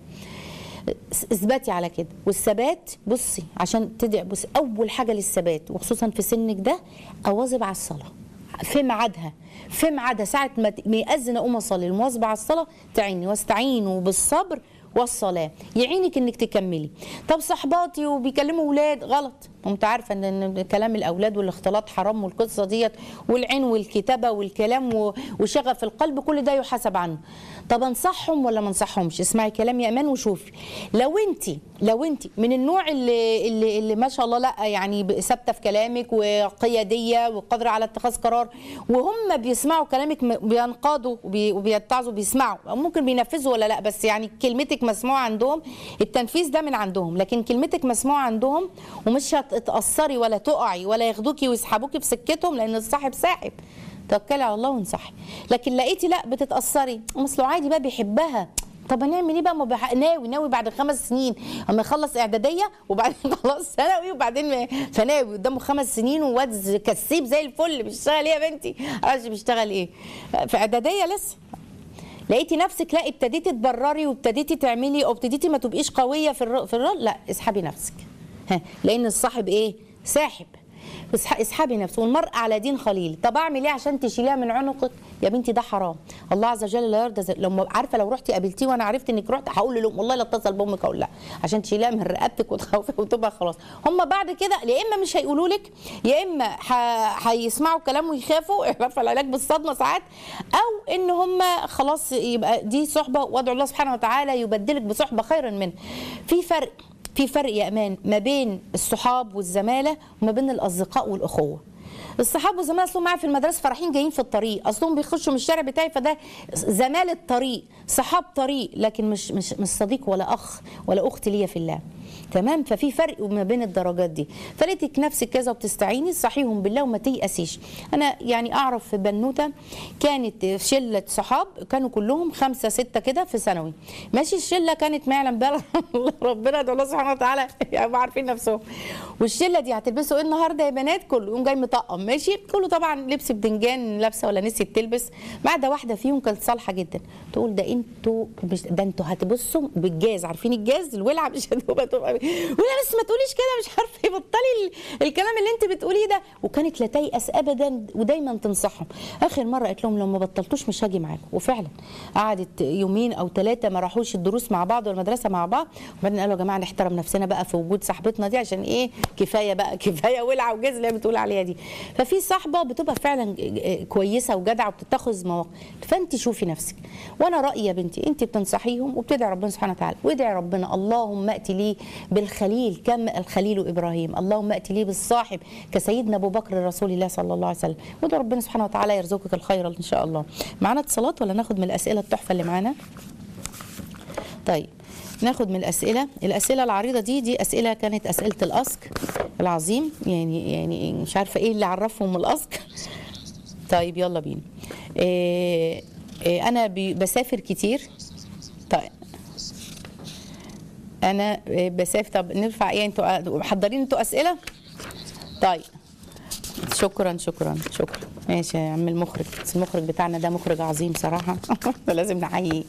اثبتي على كده والثبات بصي عشان تدعي بصي اول حاجه للثبات وخصوصا في سنك ده اواظب على الصلاه في ميعادها في ميعادها ساعه ما ت- ما ياذن اقوم اصلي المواظبه على الصلاه تعيني واستعينوا بالصبر والصلاه يعينك انك تكملي طب صحباتي وبيكلموا اولاد غلط انت عارفه ان إن كلام الاولاد والاختلاط حرام والقصه ديت والعين والكتابه والكلام و- وشغف القلب كل ده يحاسب عنه طب انصحهم ولا ما انصحهمش اسمعي كلام يا ايمان وشوفي لو انت لو انت من النوع اللي اللي, اللي ما شاء الله لا يعني ب- ثابته في كلامك وقياديه وقادره على اتخاذ قرار وهم بيسمعوا كلامك م- بينقادوا وبي- وبيتعظوا بيسمعوا أو ممكن بينفذوا ولا لا بس يعني كلمتك كلمتك مسموعه عندهم التنفيذ ده من عندهم لكن كلمتك مسموعه عندهم ومش هتتاثري ولا تقعي ولا ياخدوكي ويسحبوكي في سكتهم لان الصاحب ساحب توكلي على الله وانصحي لكن لقيتي لا بتتاثري اصله عادي بقى بيحبها طب هنعمل ايه بقى ما بح... ناوي ناوي بعد خمس سنين اما يخلص اعداديه وبعدين خلاص ثانوي وبعدين ثانوي قدامه خمس سنين وواد كسيب زي الفل بيشتغل ايه يا بنتي؟ معرفش بيشتغل ايه في اعداديه لسه لقيتي نفسك لا ابتديتي تبرري وابتديتي تعملي او ابتديتي ما تبقيش قويه في الر... في الرول لا اسحبي نفسك ها لان الصاحب ايه؟ ساحب اسح- اسحبي نفسه والمرء على دين خليل طب اعمل ايه عشان تشيليها من عنقك يا بنتي ده حرام الله عز وجل لا يرضى زي- لما عارفه لو رحتي قابلتيه وانا عرفت انك رحت هقول له والله لا اتصل بامك اقول لها عشان تشيليها من رقبتك وتخوفي وتبقى خلاص هم بعد كده يا اما مش هيقولوا لك يا اما ح- هيسمعوا كلام ويخافوا عارفه العلاج بالصدمه ساعات او ان هم خلاص يبقى دي صحبه وادعو الله سبحانه وتعالى يبدلك بصحبه خيرا منها في فرق في فرق يا امان ما بين الصحاب والزماله وما بين الاصدقاء والاخوه الصحاب والزماله اصلهم معايا في المدرسه فرحين جايين في الطريق اصلهم بيخشوا من الشارع بتاعي فده زماله طريق صحاب طريق لكن مش مش مش صديق ولا اخ ولا اخت ليا في الله تمام ففي فرق ما بين الدرجات دي فلقيتك نفسك كذا وبتستعيني صحيهم بالله وما تيأسيش انا يعني اعرف في بنوته كانت في شله صحاب كانوا كلهم خمسه سته كده في ثانوي ماشي الشله كانت ما يعلم بها ربنا ده الله سبحانه وتعالى يعني عارفين نفسهم والشله دي هتلبسوا ايه النهارده يا بنات كله يقوم جاي مطقم ماشي كله طبعا لبس بدنجان لابسه ولا نسيت تلبس ما عدا واحده فيهم كانت صالحه جدا تقول ده انتوا مش ده انتوا هتبصوا بالجاز عارفين الجاز الولعه مش هتبقى تبقى ولا بس ما تقوليش كده مش عارفه ايه بطلي ال- الكلام اللي انت بتقوليه ده وكانت لا تيأس ابدا ودايما تنصحهم اخر مره قالت لهم لو ما بطلتوش مش هاجي معاكم وفعلا قعدت يومين او ثلاثه ما راحوش الدروس مع بعض والمدرسه مع بعض وبعدين قالوا يا جماعه نحترم نفسنا بقى في وجود صاحبتنا دي عشان ايه كفايه بقى كفايه ولعه وجاز اللي هي بتقول عليها دي ففي صاحبه بتبقى فعلا كويسه وجدعه وبتتخذ مواقف فانت شوفي نفسك وانا رايي يا بنتي انت بتنصحيهم وبتدعي ربنا سبحانه وتعالى وادعي ربنا اللهم ائت لي بالخليل كما الخليل ابراهيم اللهم ائت لي بالصاحب كسيدنا ابو بكر رسول الله صلى الله عليه وسلم وادعي ربنا سبحانه وتعالى يرزقك الخير ان شاء الله معانا اتصالات ولا ناخد من الاسئله التحفه اللي معانا طيب ناخد من الاسئله الاسئله العريضه دي دي اسئله كانت اسئله الاسك العظيم يعني يعني مش عارفه ايه اللي عرفهم الاسك طيب يلا بينا إيه إيه انا بي- بسافر كتير طيب انا إيه بسافر طب نرفع ايه انتوا محضرين انتوا اسئله طيب شكرا شكرا شكرا ماشي يا عم المخرج بس المخرج بتاعنا ده مخرج عظيم صراحه فلازم نحييه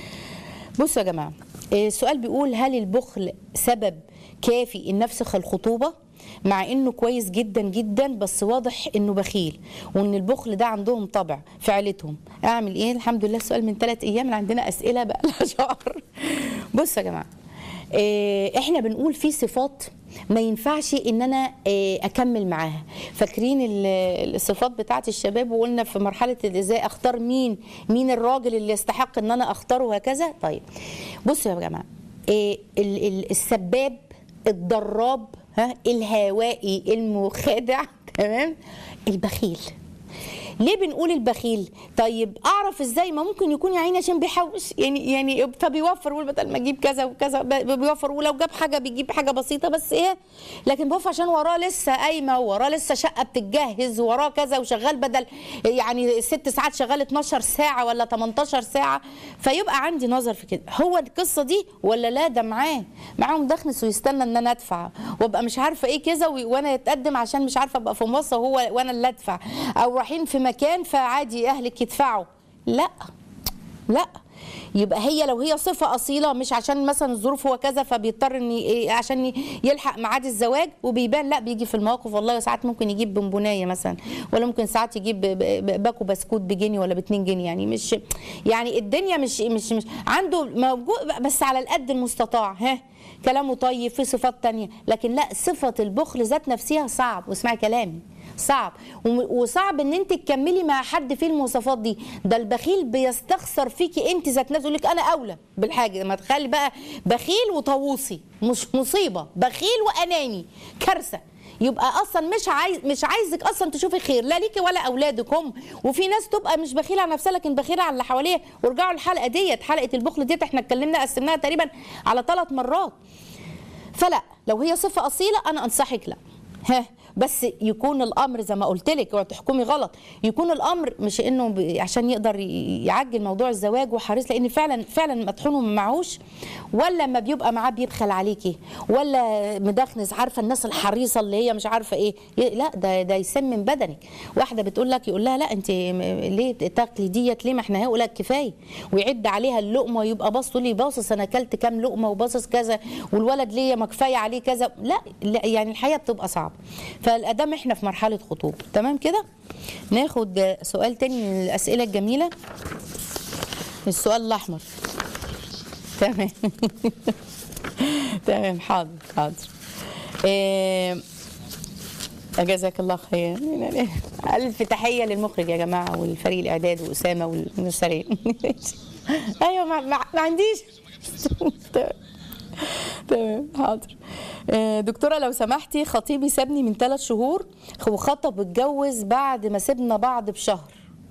بصوا يا جماعه إيه، السؤال بيقول هل البخل سبب كافي ان نفسخ الخطوبه مع انه كويس جدا جدا بس واضح انه بخيل وان البخل ده عندهم طبع في عيلتهم اعمل ايه الحمد لله السؤال من ثلاث ايام عندنا اسئله بقى لها شهر بصوا يا جماعه إيه، احنا بنقول في صفات ما ينفعش ان انا إيه، اكمل معاها فاكرين ال- الصفات بتاعت الشباب وقلنا في مرحله ازاي اختار مين مين الراجل اللي يستحق ان انا اختاره وهكذا طيب بصوا يا جماعه إيه، ال- ال- السباب الضراب ها الهوائي المخادع تمام البخيل ليه بنقول البخيل طيب اعرف ازاي ما ممكن يكون يا عيني عشان بيحوش يعني يعني فبيوفر يقول بدل ما اجيب كذا وكذا ب- بيوفر ولو جاب حاجه بيجيب حاجه بسيطه بس ايه لكن بيوفر عشان وراه لسه قايمه وراه لسه شقه بتتجهز وراه كذا وشغال بدل يعني ست ساعات شغال 12 ساعه ولا 18 ساعه فيبقى عندي نظر في كده هو القصه دي ولا لا ده معاه معاهم دخنس ويستنى ان انا ادفع وابقى مش عارفه ايه كذا و- وانا يتقدم عشان مش عارفه ابقى في مصر وهو وانا اللي ادفع او رايحين في مكان فعادي اهلك يدفعوا لا لا يبقى هي لو هي صفة أصيلة مش عشان مثلا الظروف هو كذا فبيضطر ان ي- عشان ي- يلحق ميعاد الزواج وبيبان لا بيجي في المواقف والله ساعات ممكن يجيب بونبونايه مثلا ولا ممكن ساعات يجيب ب- ب- باكو بسكوت بجنيه ولا باتنين جنيه يعني مش يعني الدنيا مش مش مش عنده موجود بس على القد المستطاع ها كلامه طيب في صفات تانية لكن لا صفة البخل ذات نفسها صعب واسمعي كلامي صعب وم- وصعب ان انت تكملي مع حد فيه المواصفات دي ده البخيل بيستخسر فيكي انت ذات نفسه يقول لك انا اولى بالحاجه ما تخلي بقى بخيل وطاووسي مش مصيبه بخيل واناني كارثه يبقى اصلا مش عايز مش عايزك اصلا تشوفي خير لا ليكي ولا اولادك هم وفي ناس تبقى مش بخيله على نفسها لكن بخيله على اللي حواليها وارجعوا الحلقه ديت حلقه البخل ديت احنا اتكلمنا قسمناها تقريبا على ثلاث مرات فلا لو هي صفه اصيله انا انصحك لا ها بس يكون الامر زي ما قلت لك اوعي تحكمي غلط يكون الامر مش انه ب- عشان يقدر ي- يعجل موضوع الزواج وحريص لان فعلا فعلا مطحون وما معهوش ولا لما بيبقى معاه بيبخل عليكي ولا مدخنس عارفه الناس الحريصه اللي هي مش عارفه ايه ي- لا ده ده يسمم بدنك واحده بتقول لك يقول لها لا انت م- ليه تاكلي ديت ليه ما احنا هيقول لك كفايه ويعد عليها اللقمه ويبقى باص تقول لي باصص انا اكلت كام لقمه وباصص كذا والولد ليه ما كفايه عليه كذا لا, لا يعني الحياه بتبقى صعبه فالادام احنا في مرحله خطوبه تمام كده ناخد سؤال تاني من الاسئله الجميله السؤال الاحمر تمام تمام حاضر حاضر إيه جزاك الله خير الف تحيه للمخرج يا جماعه والفريق الاعداد واسامه والمرسلين ايوه ما, ما, ما عنديش تمام حاضر آه، دكتوره لو سمحتي خطيبي سابني من ثلاث شهور وخطب اتجوز بعد ما سيبنا بعض بشهر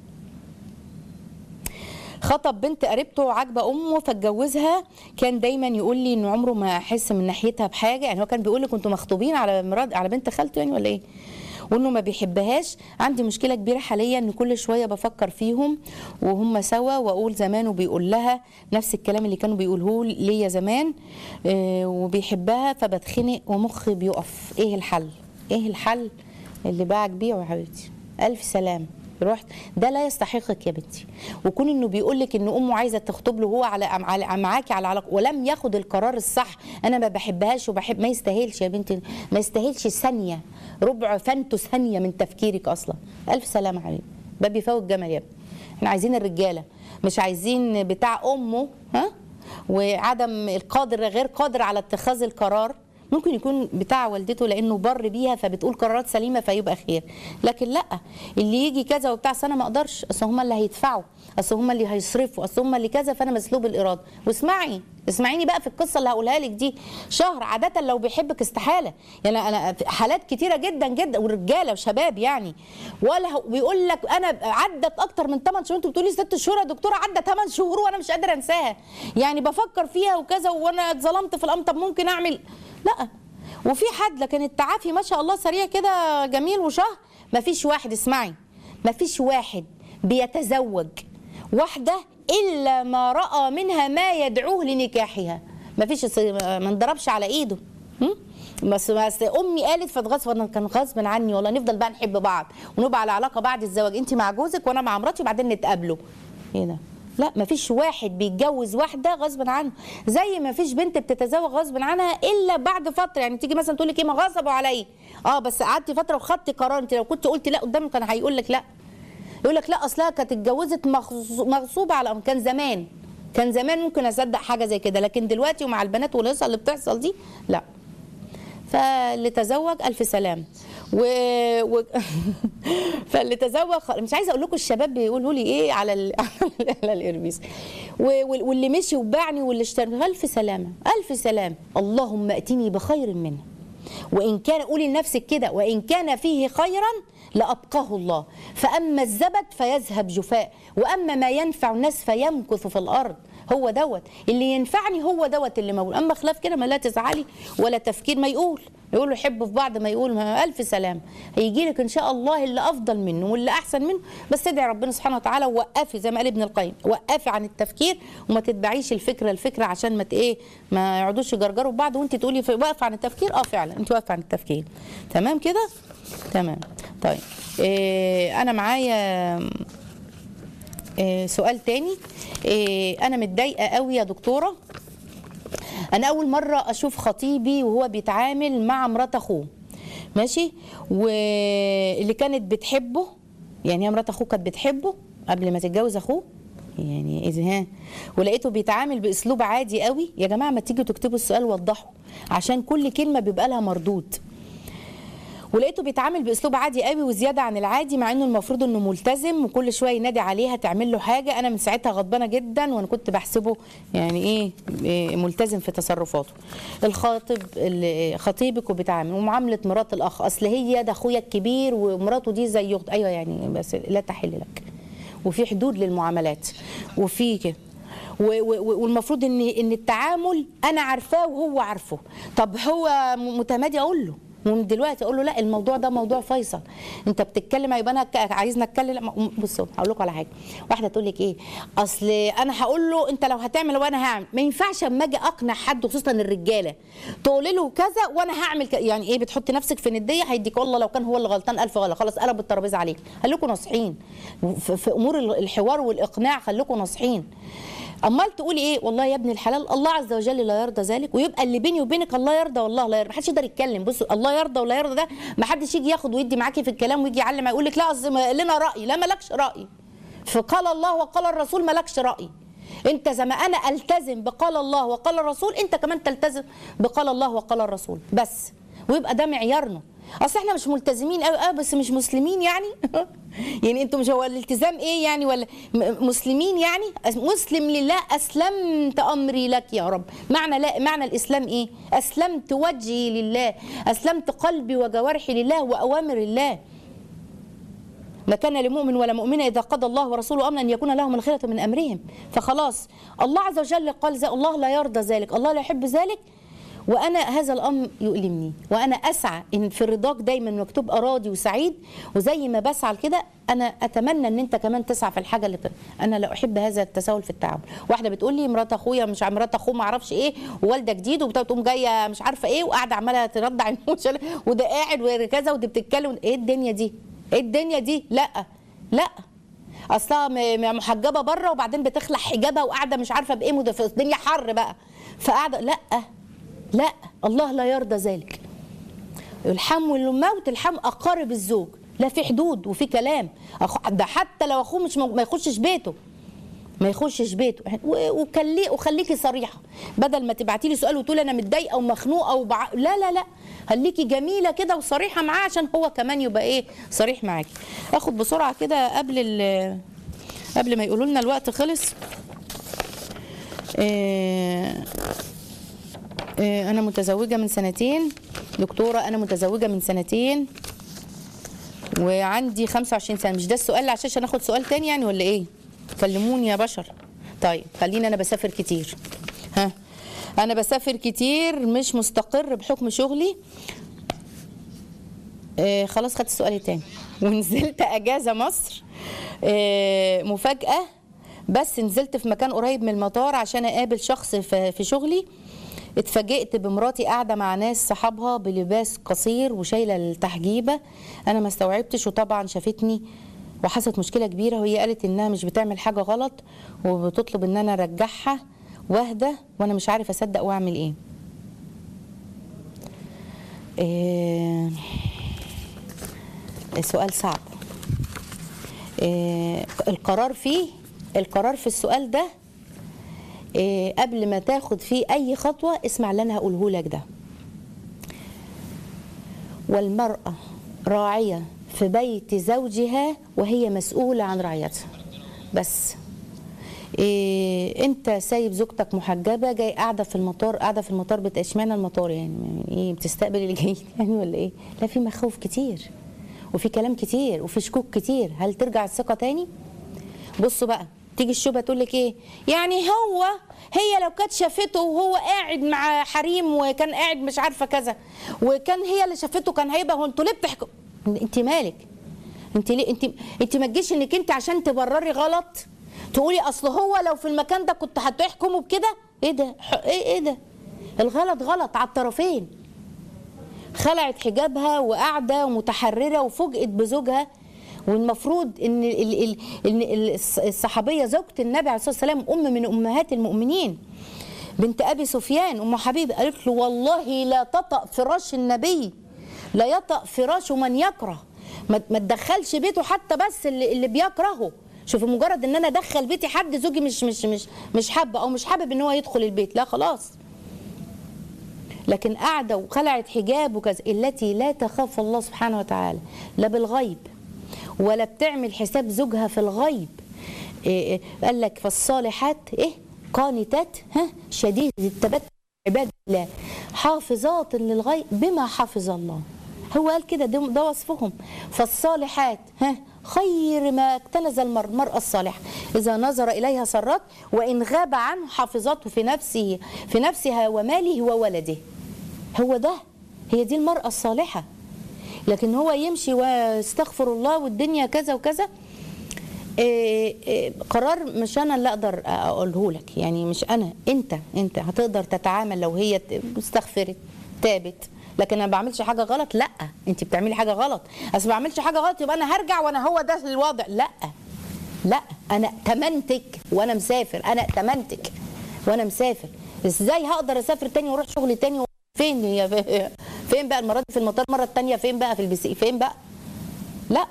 خطب بنت قريبته عاجبه امه فاتجوزها كان دايما يقول لي انه عمره ما احس من ناحيتها بحاجه يعني هو كان بيقول لي كنتوا مخطوبين على مراد على بنت خالته يعني ولا ايه وانه ما بيحبهاش عندي مشكله كبيره حاليا ان كل شويه بفكر فيهم وهم سوا واقول زمان وبيقول لها نفس الكلام اللي كانوا بيقولوه ليا زمان آه، وبيحبها فبتخنق ومخي بيقف ايه الحل ايه الحل اللي باعك بيه يا حبيبتي الف سلام رحت ده لا يستحقك يا بنتي وكون انه بيقول لك ان امه عايزه تخطب له هو على على معاكي على علاقه ولم ياخد القرار الصح انا ما بحبهاش وبحب ما يستاهلش يا بنتي ما يستاهلش ثانيه ربع فانتو ثانيه من تفكيرك اصلا الف سلامه حبيبي باب يفوت جمل يا ابني احنا عايزين الرجاله مش عايزين بتاع امه ها وعدم القادر غير قادر على اتخاذ القرار ممكن يكون بتاع والدته لانه بر بيها فبتقول قرارات سليمه فيبقى خير لكن لا اللي يجي كذا وبتاع أصل انا ما اقدرش اصل هم اللي هيدفعوا اصل هم اللي هيصرفوا اصل هم اللي كذا فانا مسلوب الاراده واسمعي اسمعيني بقى في القصه اللي هقولها لك دي شهر عاده لو بيحبك استحاله يعني انا في حالات كتيره جدا جدا ورجاله وشباب يعني ولا هو- بيقول لك انا عدت اكتر من 8 شهور انتوا بتقولي 6 شهور يا دكتوره عدت 8 شهور وانا مش قادره انساها يعني بفكر فيها وكذا وانا اتظلمت في الامر طب ممكن اعمل لا وفي حد لكن التعافي ما شاء الله سريع كده جميل وشهر ما فيش واحد اسمعي ما فيش واحد بيتزوج واحدة إلا ما رأى منها ما يدعوه لنكاحها ما فيش ما انضربش على إيده هم؟ بس بس امي قالت فاتغصب انا كان غصب عني والله نفضل بقى نحب بعض ونبقى على علاقه بعد الزواج انت مع جوزك وانا مع مراتي وبعدين نتقابلوا ايه ده لا مفيش واحد بيتجوز واحده غصب عنه زي ما فيش بنت بتتزوج غصب عنها الا بعد فتره يعني تيجي مثلا تقول لك ايه ما غصبوا عليا اه بس قعدتي فتره وخدتي قرار انت لو كنت قلت لا قدامه كان هيقول لك لا يقول لك لا اصلها كانت اتجوزت مغص- مغصوبه على كان زمان كان زمان ممكن اصدق حاجه زي كده لكن دلوقتي ومع البنات والهيصه اللي بتحصل دي لا فاللي تزوج الف سلام و... و... فاللي تزوج خ- مش عايزه اقول لكم الشباب بيقولوا لي ايه على ال... على الاربيس و... وال- واللي مشي وباعني واللي اشترى الف سلامه الف سلام اللهم اتني بخير منه وان كان قولي لنفسك كده وان كان فيه خيرا لابقاه الله فاما الزبد فيذهب جفاء واما ما ينفع الناس فيمكث في الارض هو دوت اللي ينفعني هو دوت اللي موجود اما خلاف كده ما لا تزعلي ولا تفكير ما يقول يقولوا يحبوا في بعض ما يقول ما الف سلام هيجي لك ان شاء الله اللي افضل منه واللي احسن منه بس ادعي ربنا سبحانه وتعالى ووقفي زي ما قال ابن القيم وقفي عن التفكير وما تتبعيش الفكره الفكره عشان ما ت- ايه ما يقعدوش يجرجروا في بعض وانت تقولي في- واقفه عن التفكير اه فعلا انت واقفه عن التفكير تمام كده تمام طيب إيه انا معايا إيه سؤال تاني إيه انا متضايقه قوي يا دكتوره انا اول مره اشوف خطيبي وهو بيتعامل مع مرات اخوه ماشي واللي كانت بتحبه يعني هي مرات اخوه كانت بتحبه قبل ما تتجوز اخوه يعني اذا ها ولقيته بيتعامل باسلوب عادي قوي يا جماعه ما تيجوا تكتبوا السؤال وضحوا عشان كل كلمه بيبقى لها مردود ولقيته بيتعامل باسلوب عادي قوي وزياده عن العادي مع انه المفروض انه ملتزم وكل شويه ينادي عليها تعمل له حاجه انا من ساعتها غضبانه جدا وانا كنت بحسبه يعني ايه, إيه ملتزم في تصرفاته الخاطب اللي- خطيبك وبيتعامل ومعامله مرات الاخ اصل هي ده اخويا الكبير ومراته دي زي اخت ايوه يعني بس لا تحل لك وفي حدود للمعاملات وفي كده و- و- والمفروض ان ان التعامل انا عارفاه وهو عارفه طب هو م- متمادي اقول له ومن دلوقتي اقول له لا الموضوع ده موضوع فيصل انت بتتكلم يبقى انا ك- عايزنا اتكلم لا، م- بصوا هقول لكم على حاجه واحده تقول لك ايه اصل انا هقول له انت لو هتعمل وانا هعمل ما ينفعش اما اجي اقنع حد خصوصا الرجاله تقول له كذا وانا هعمل ك... يعني ايه بتحط نفسك في نديه هيديك والله لو كان هو اللي غلطان الف غلط خلاص قلب الترابيزه عليك خليكم ناصحين في, في امور الحوار والاقناع خليكم ناصحين امال تقولي ايه والله يا ابن الحلال الله عز وجل لا يرضى ذلك ويبقى اللي بيني وبينك الله يرضى والله لا يرضى محدش يقدر يتكلم بصوا الله يرضى ولا يرضى ده ما حدش يجي ياخد ويدي معاكي في الكلام ويجي يعلم يقول لك لا أصل ما- لنا راي لا مالكش راي فقال الله وقال الرسول مالكش راي انت زي ما انا التزم بقال الله وقال الرسول انت كمان تلتزم بقال الله وقال الرسول بس ويبقى ده معيارنا اصل احنا مش ملتزمين قوي اه بس مش مسلمين يعني يعني انتوا مش هو الالتزام ايه يعني ولا م- مسلمين يعني أس- مسلم لله اسلمت امري لك يا رب معنى لا معنى الاسلام ايه اسلمت وجهي لله اسلمت قلبي وجوارحي لله واوامر الله ما كان لمؤمن ولا مؤمنة إذا قضى الله ورسوله أمرا أن يكون لهم الخيرة من أمرهم فخلاص الله عز وجل قال زي الله لا يرضى ذلك الله لا يحب ذلك وأنا هذا الأمر يؤلمني وأنا أسعى إن في رضاك دايما مكتوب أراضي وسعيد وزي ما بسعى كده أنا أتمنى إن أنت كمان تسعى في الحاجة اللي ت- أنا لا أحب هذا التساهل في التعامل واحدة بتقول لي مرات أخويا مش ع- مرات أخوه ما أعرفش إيه ووالدة جديد وبتقوم جاية مش عارفة إيه وقاعدة عمالة تردع النوش وده قاعد وكذا ودي بتتكلم إيه الدنيا دي ايه الدنيا دي لا لا اصلها م- م- محجبه بره وبعدين بتخلع حجابها وقاعده مش عارفه بايه مد- في الدنيا حر بقى فقاعده لا لا الله لا يرضى ذلك الحم والموت الحم اقارب الزوج لا في حدود وفي كلام أخ- ده حتى لو اخوه مش مو- ما يخشش بيته ما يخشش بيته و- وكلي وخليكي صريحه بدل ما تبعتي لي سؤال وتقولي انا متضايقه ومخنوقه وبع... لا لا لا خليكي جميله كده وصريحه معاه عشان هو كمان يبقى ايه صريح معاكي اخد بسرعه كده قبل ال... قبل ما يقولوا لنا الوقت خلص إيه... إيه انا متزوجه من سنتين دكتوره انا متزوجه من سنتين وعندي 25 سنه مش ده السؤال اللي على الشاشه ناخد سؤال تاني يعني ولا ايه كلموني يا بشر طيب خليني انا بسافر كتير ها انا بسافر كتير مش مستقر بحكم شغلي آه خلاص خدت السؤال التاني ونزلت اجازه مصر آه مفاجاه بس نزلت في مكان قريب من المطار عشان اقابل شخص في في شغلي اتفاجئت بمراتي قاعده مع ناس صحابها بلباس قصير وشايله التحجيبه انا ما استوعبتش وطبعا شافتني وحصلت مشكله كبيره وهي قالت انها مش بتعمل حاجه غلط وبتطلب ان انا ارجعها واهدى وانا مش عارف اصدق واعمل ايه إيه سؤال صعب إيه القرار فيه القرار في السؤال ده إيه قبل ما تاخد فيه اي خطوه اسمع اللي انا هقوله لك ده والمراه راعيه في بيت زوجها وهي مسؤوله عن رعيتها بس إيه انت سايب زوجتك محجبه جاي قاعده في المطار قاعده في المطار بت- اشمعنى المطار يعني يعني ايه بتستقبل اللي جايين يعني ولا ايه لا في مخاوف كتير وفي كلام كتير وفي شكوك كتير هل ترجع الثقه تاني بصوا بقى تيجي الشبهه تقول لك ايه يعني هو هي لو كانت شافته وهو قاعد مع حريم وكان قاعد مش عارفه كذا وكان هي اللي شافته كان هيبقى هو انتوا ليه بتحكوا انت مالك انت ليه انت انت ما تجيش انك انت عشان تبرري غلط تقولي اصل هو لو في المكان ده كنت هتحكمه بكده ايه ده ح- ايه ايه ده الغلط غلط على الطرفين خلعت حجابها وقاعده ومتحرره وفوجئت بزوجها والمفروض ان ال- ال- ان ال- الصحابيه زوجة النبي عليه الصلاه والسلام ام من امهات المؤمنين بنت ابي سفيان ام حبيبه قالت له والله لا تطأ فراش النبي لا يطأ فراش من يكره ما ما تدخلش بيته حتى بس اللي, اللي بيكرهه شوفي مجرد ان انا ادخل بيتي حد زوجي مش مش مش مش حابه او مش حابب ان هو يدخل البيت لا خلاص لكن قاعده وخلعت حجاب وكذا التي لا تخاف الله سبحانه وتعالى لا بالغيب ولا بتعمل حساب زوجها في الغيب إيه إيه قال لك فالصالحات ايه قانتات ها شديد التبت عباد الله حافظات للغيب بما حفظ الله هو قال كده ده, ده وصفهم فالصالحات ها خير ما اكتنز المرء المرأة الصالحة إذا نظر إليها سرت وإن غاب عنه حافظته في نفسه في نفسها وماله وولده هو ده هي دي المرأة الصالحة لكن هو يمشي واستغفر الله والدنيا كذا وكذا إيه إيه قرار مش انا اللي اقدر اقوله لك يعني مش انا انت انت هتقدر تتعامل لو هي ت- استغفرت تابت لكن انا ما بعملش حاجه غلط لا انت بتعملي حاجه غلط اصل ما بعملش حاجه غلط يبقى انا هرجع وانا هو ده الوضع لا لا انا ائتمنتك وانا مسافر انا ائتمنتك وانا مسافر ازاي هقدر اسافر تاني واروح شغل تاني فين هي فين بقى المره دي في المطار المره التانيه فين بقى في البي فين بقى لا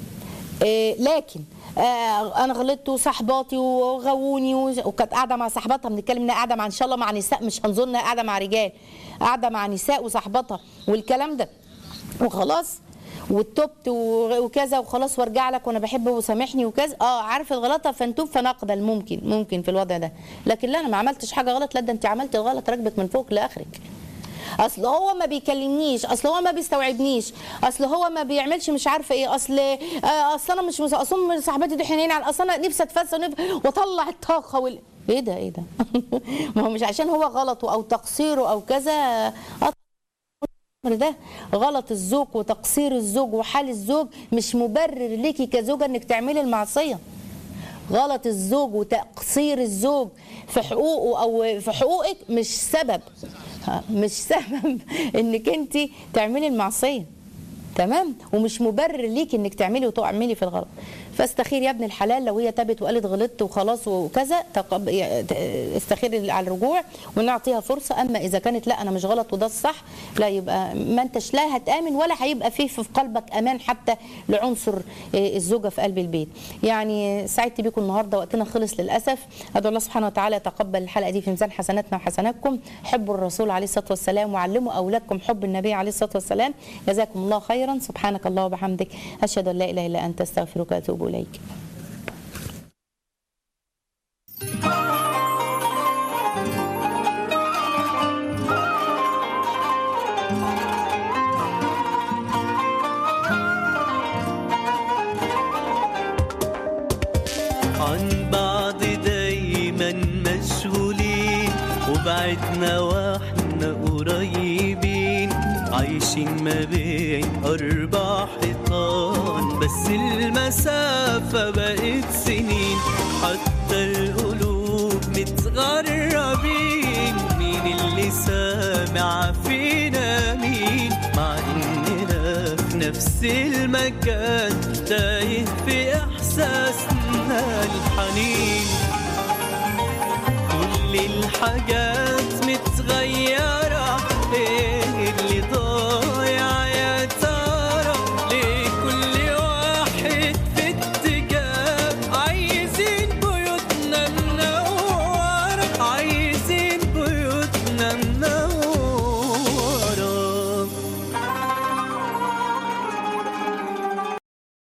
إيه لكن آه انا غلطت وصاحباتي وغووني و- وكانت قاعده مع صاحباتها بنتكلم انها قاعده مع ان شاء الله مع نساء مش هنظن انها قاعده مع رجال قاعده مع نساء وصاحباتها والكلام ده وخلاص وتبت و- وكذا وخلاص وارجع لك وانا بحبه وسامحني وكذا اه عارف الغلطه فنتوب فنقبل ممكن ممكن في الوضع ده لكن لا انا ما عملتش حاجه غلط لا ده انت عملت الغلط راكبك من فوق لاخرك اصل هو ما بيكلمنيش اصل هو ما بيستوعبنيش اصل هو ما بيعملش مش عارفه ايه اصل آه، اصل انا مش مس- اصل من صاحباتي دول حنين على اصل انا نفسي اتفسح ونف- واطلع الطاقه وال... ايه ده ايه ده ما هو مش عشان هو غلطه او تقصيره او كذا آه، الامر ده غلط الزوج وتقصير الزوج وحال الزوج مش مبرر ليكي كزوجه انك تعملي المعصيه غلط الزوج وتقصير الزوج في حقوقه او في حقوقك مش سبب ها، مش سبب انك انت تعملي المعصيه تمام ومش مبرر ليك انك تعملي وتعملي في الغلط فاستخير يا ابن الحلال لو هي تابت وقالت غلطت وخلاص وكذا تقب... استخير على الرجوع ونعطيها فرصه اما اذا كانت لا انا مش غلط وده الصح لا يبقى ما انتش لا هتامن ولا هيبقى فيه في قلبك امان حتى لعنصر آه، الزوجه في قلب البيت يعني سعدت بيكم النهارده وقتنا خلص للاسف ادعو الله سبحانه وتعالى يتقبل الحلقه دي في ميزان حسناتنا وحسناتكم حبوا الرسول عليه الصلاه والسلام وعلموا اولادكم حب النبي عليه الصلاه والسلام جزاكم الله خيرا سبحانك الله وبحمدك اشهد ان لا اله الا انت استغفرك واتوب اليك عن بعض دايما مشغولين وبعدنا واحنا قريبين عايشين ما بين أربع حيطان بس المسافة بقت سنين حتى القلوب متغربين مين اللي سامع فينا مين مع إننا في نفس المكان تايه في إحساسنا الحنين كل الحاجات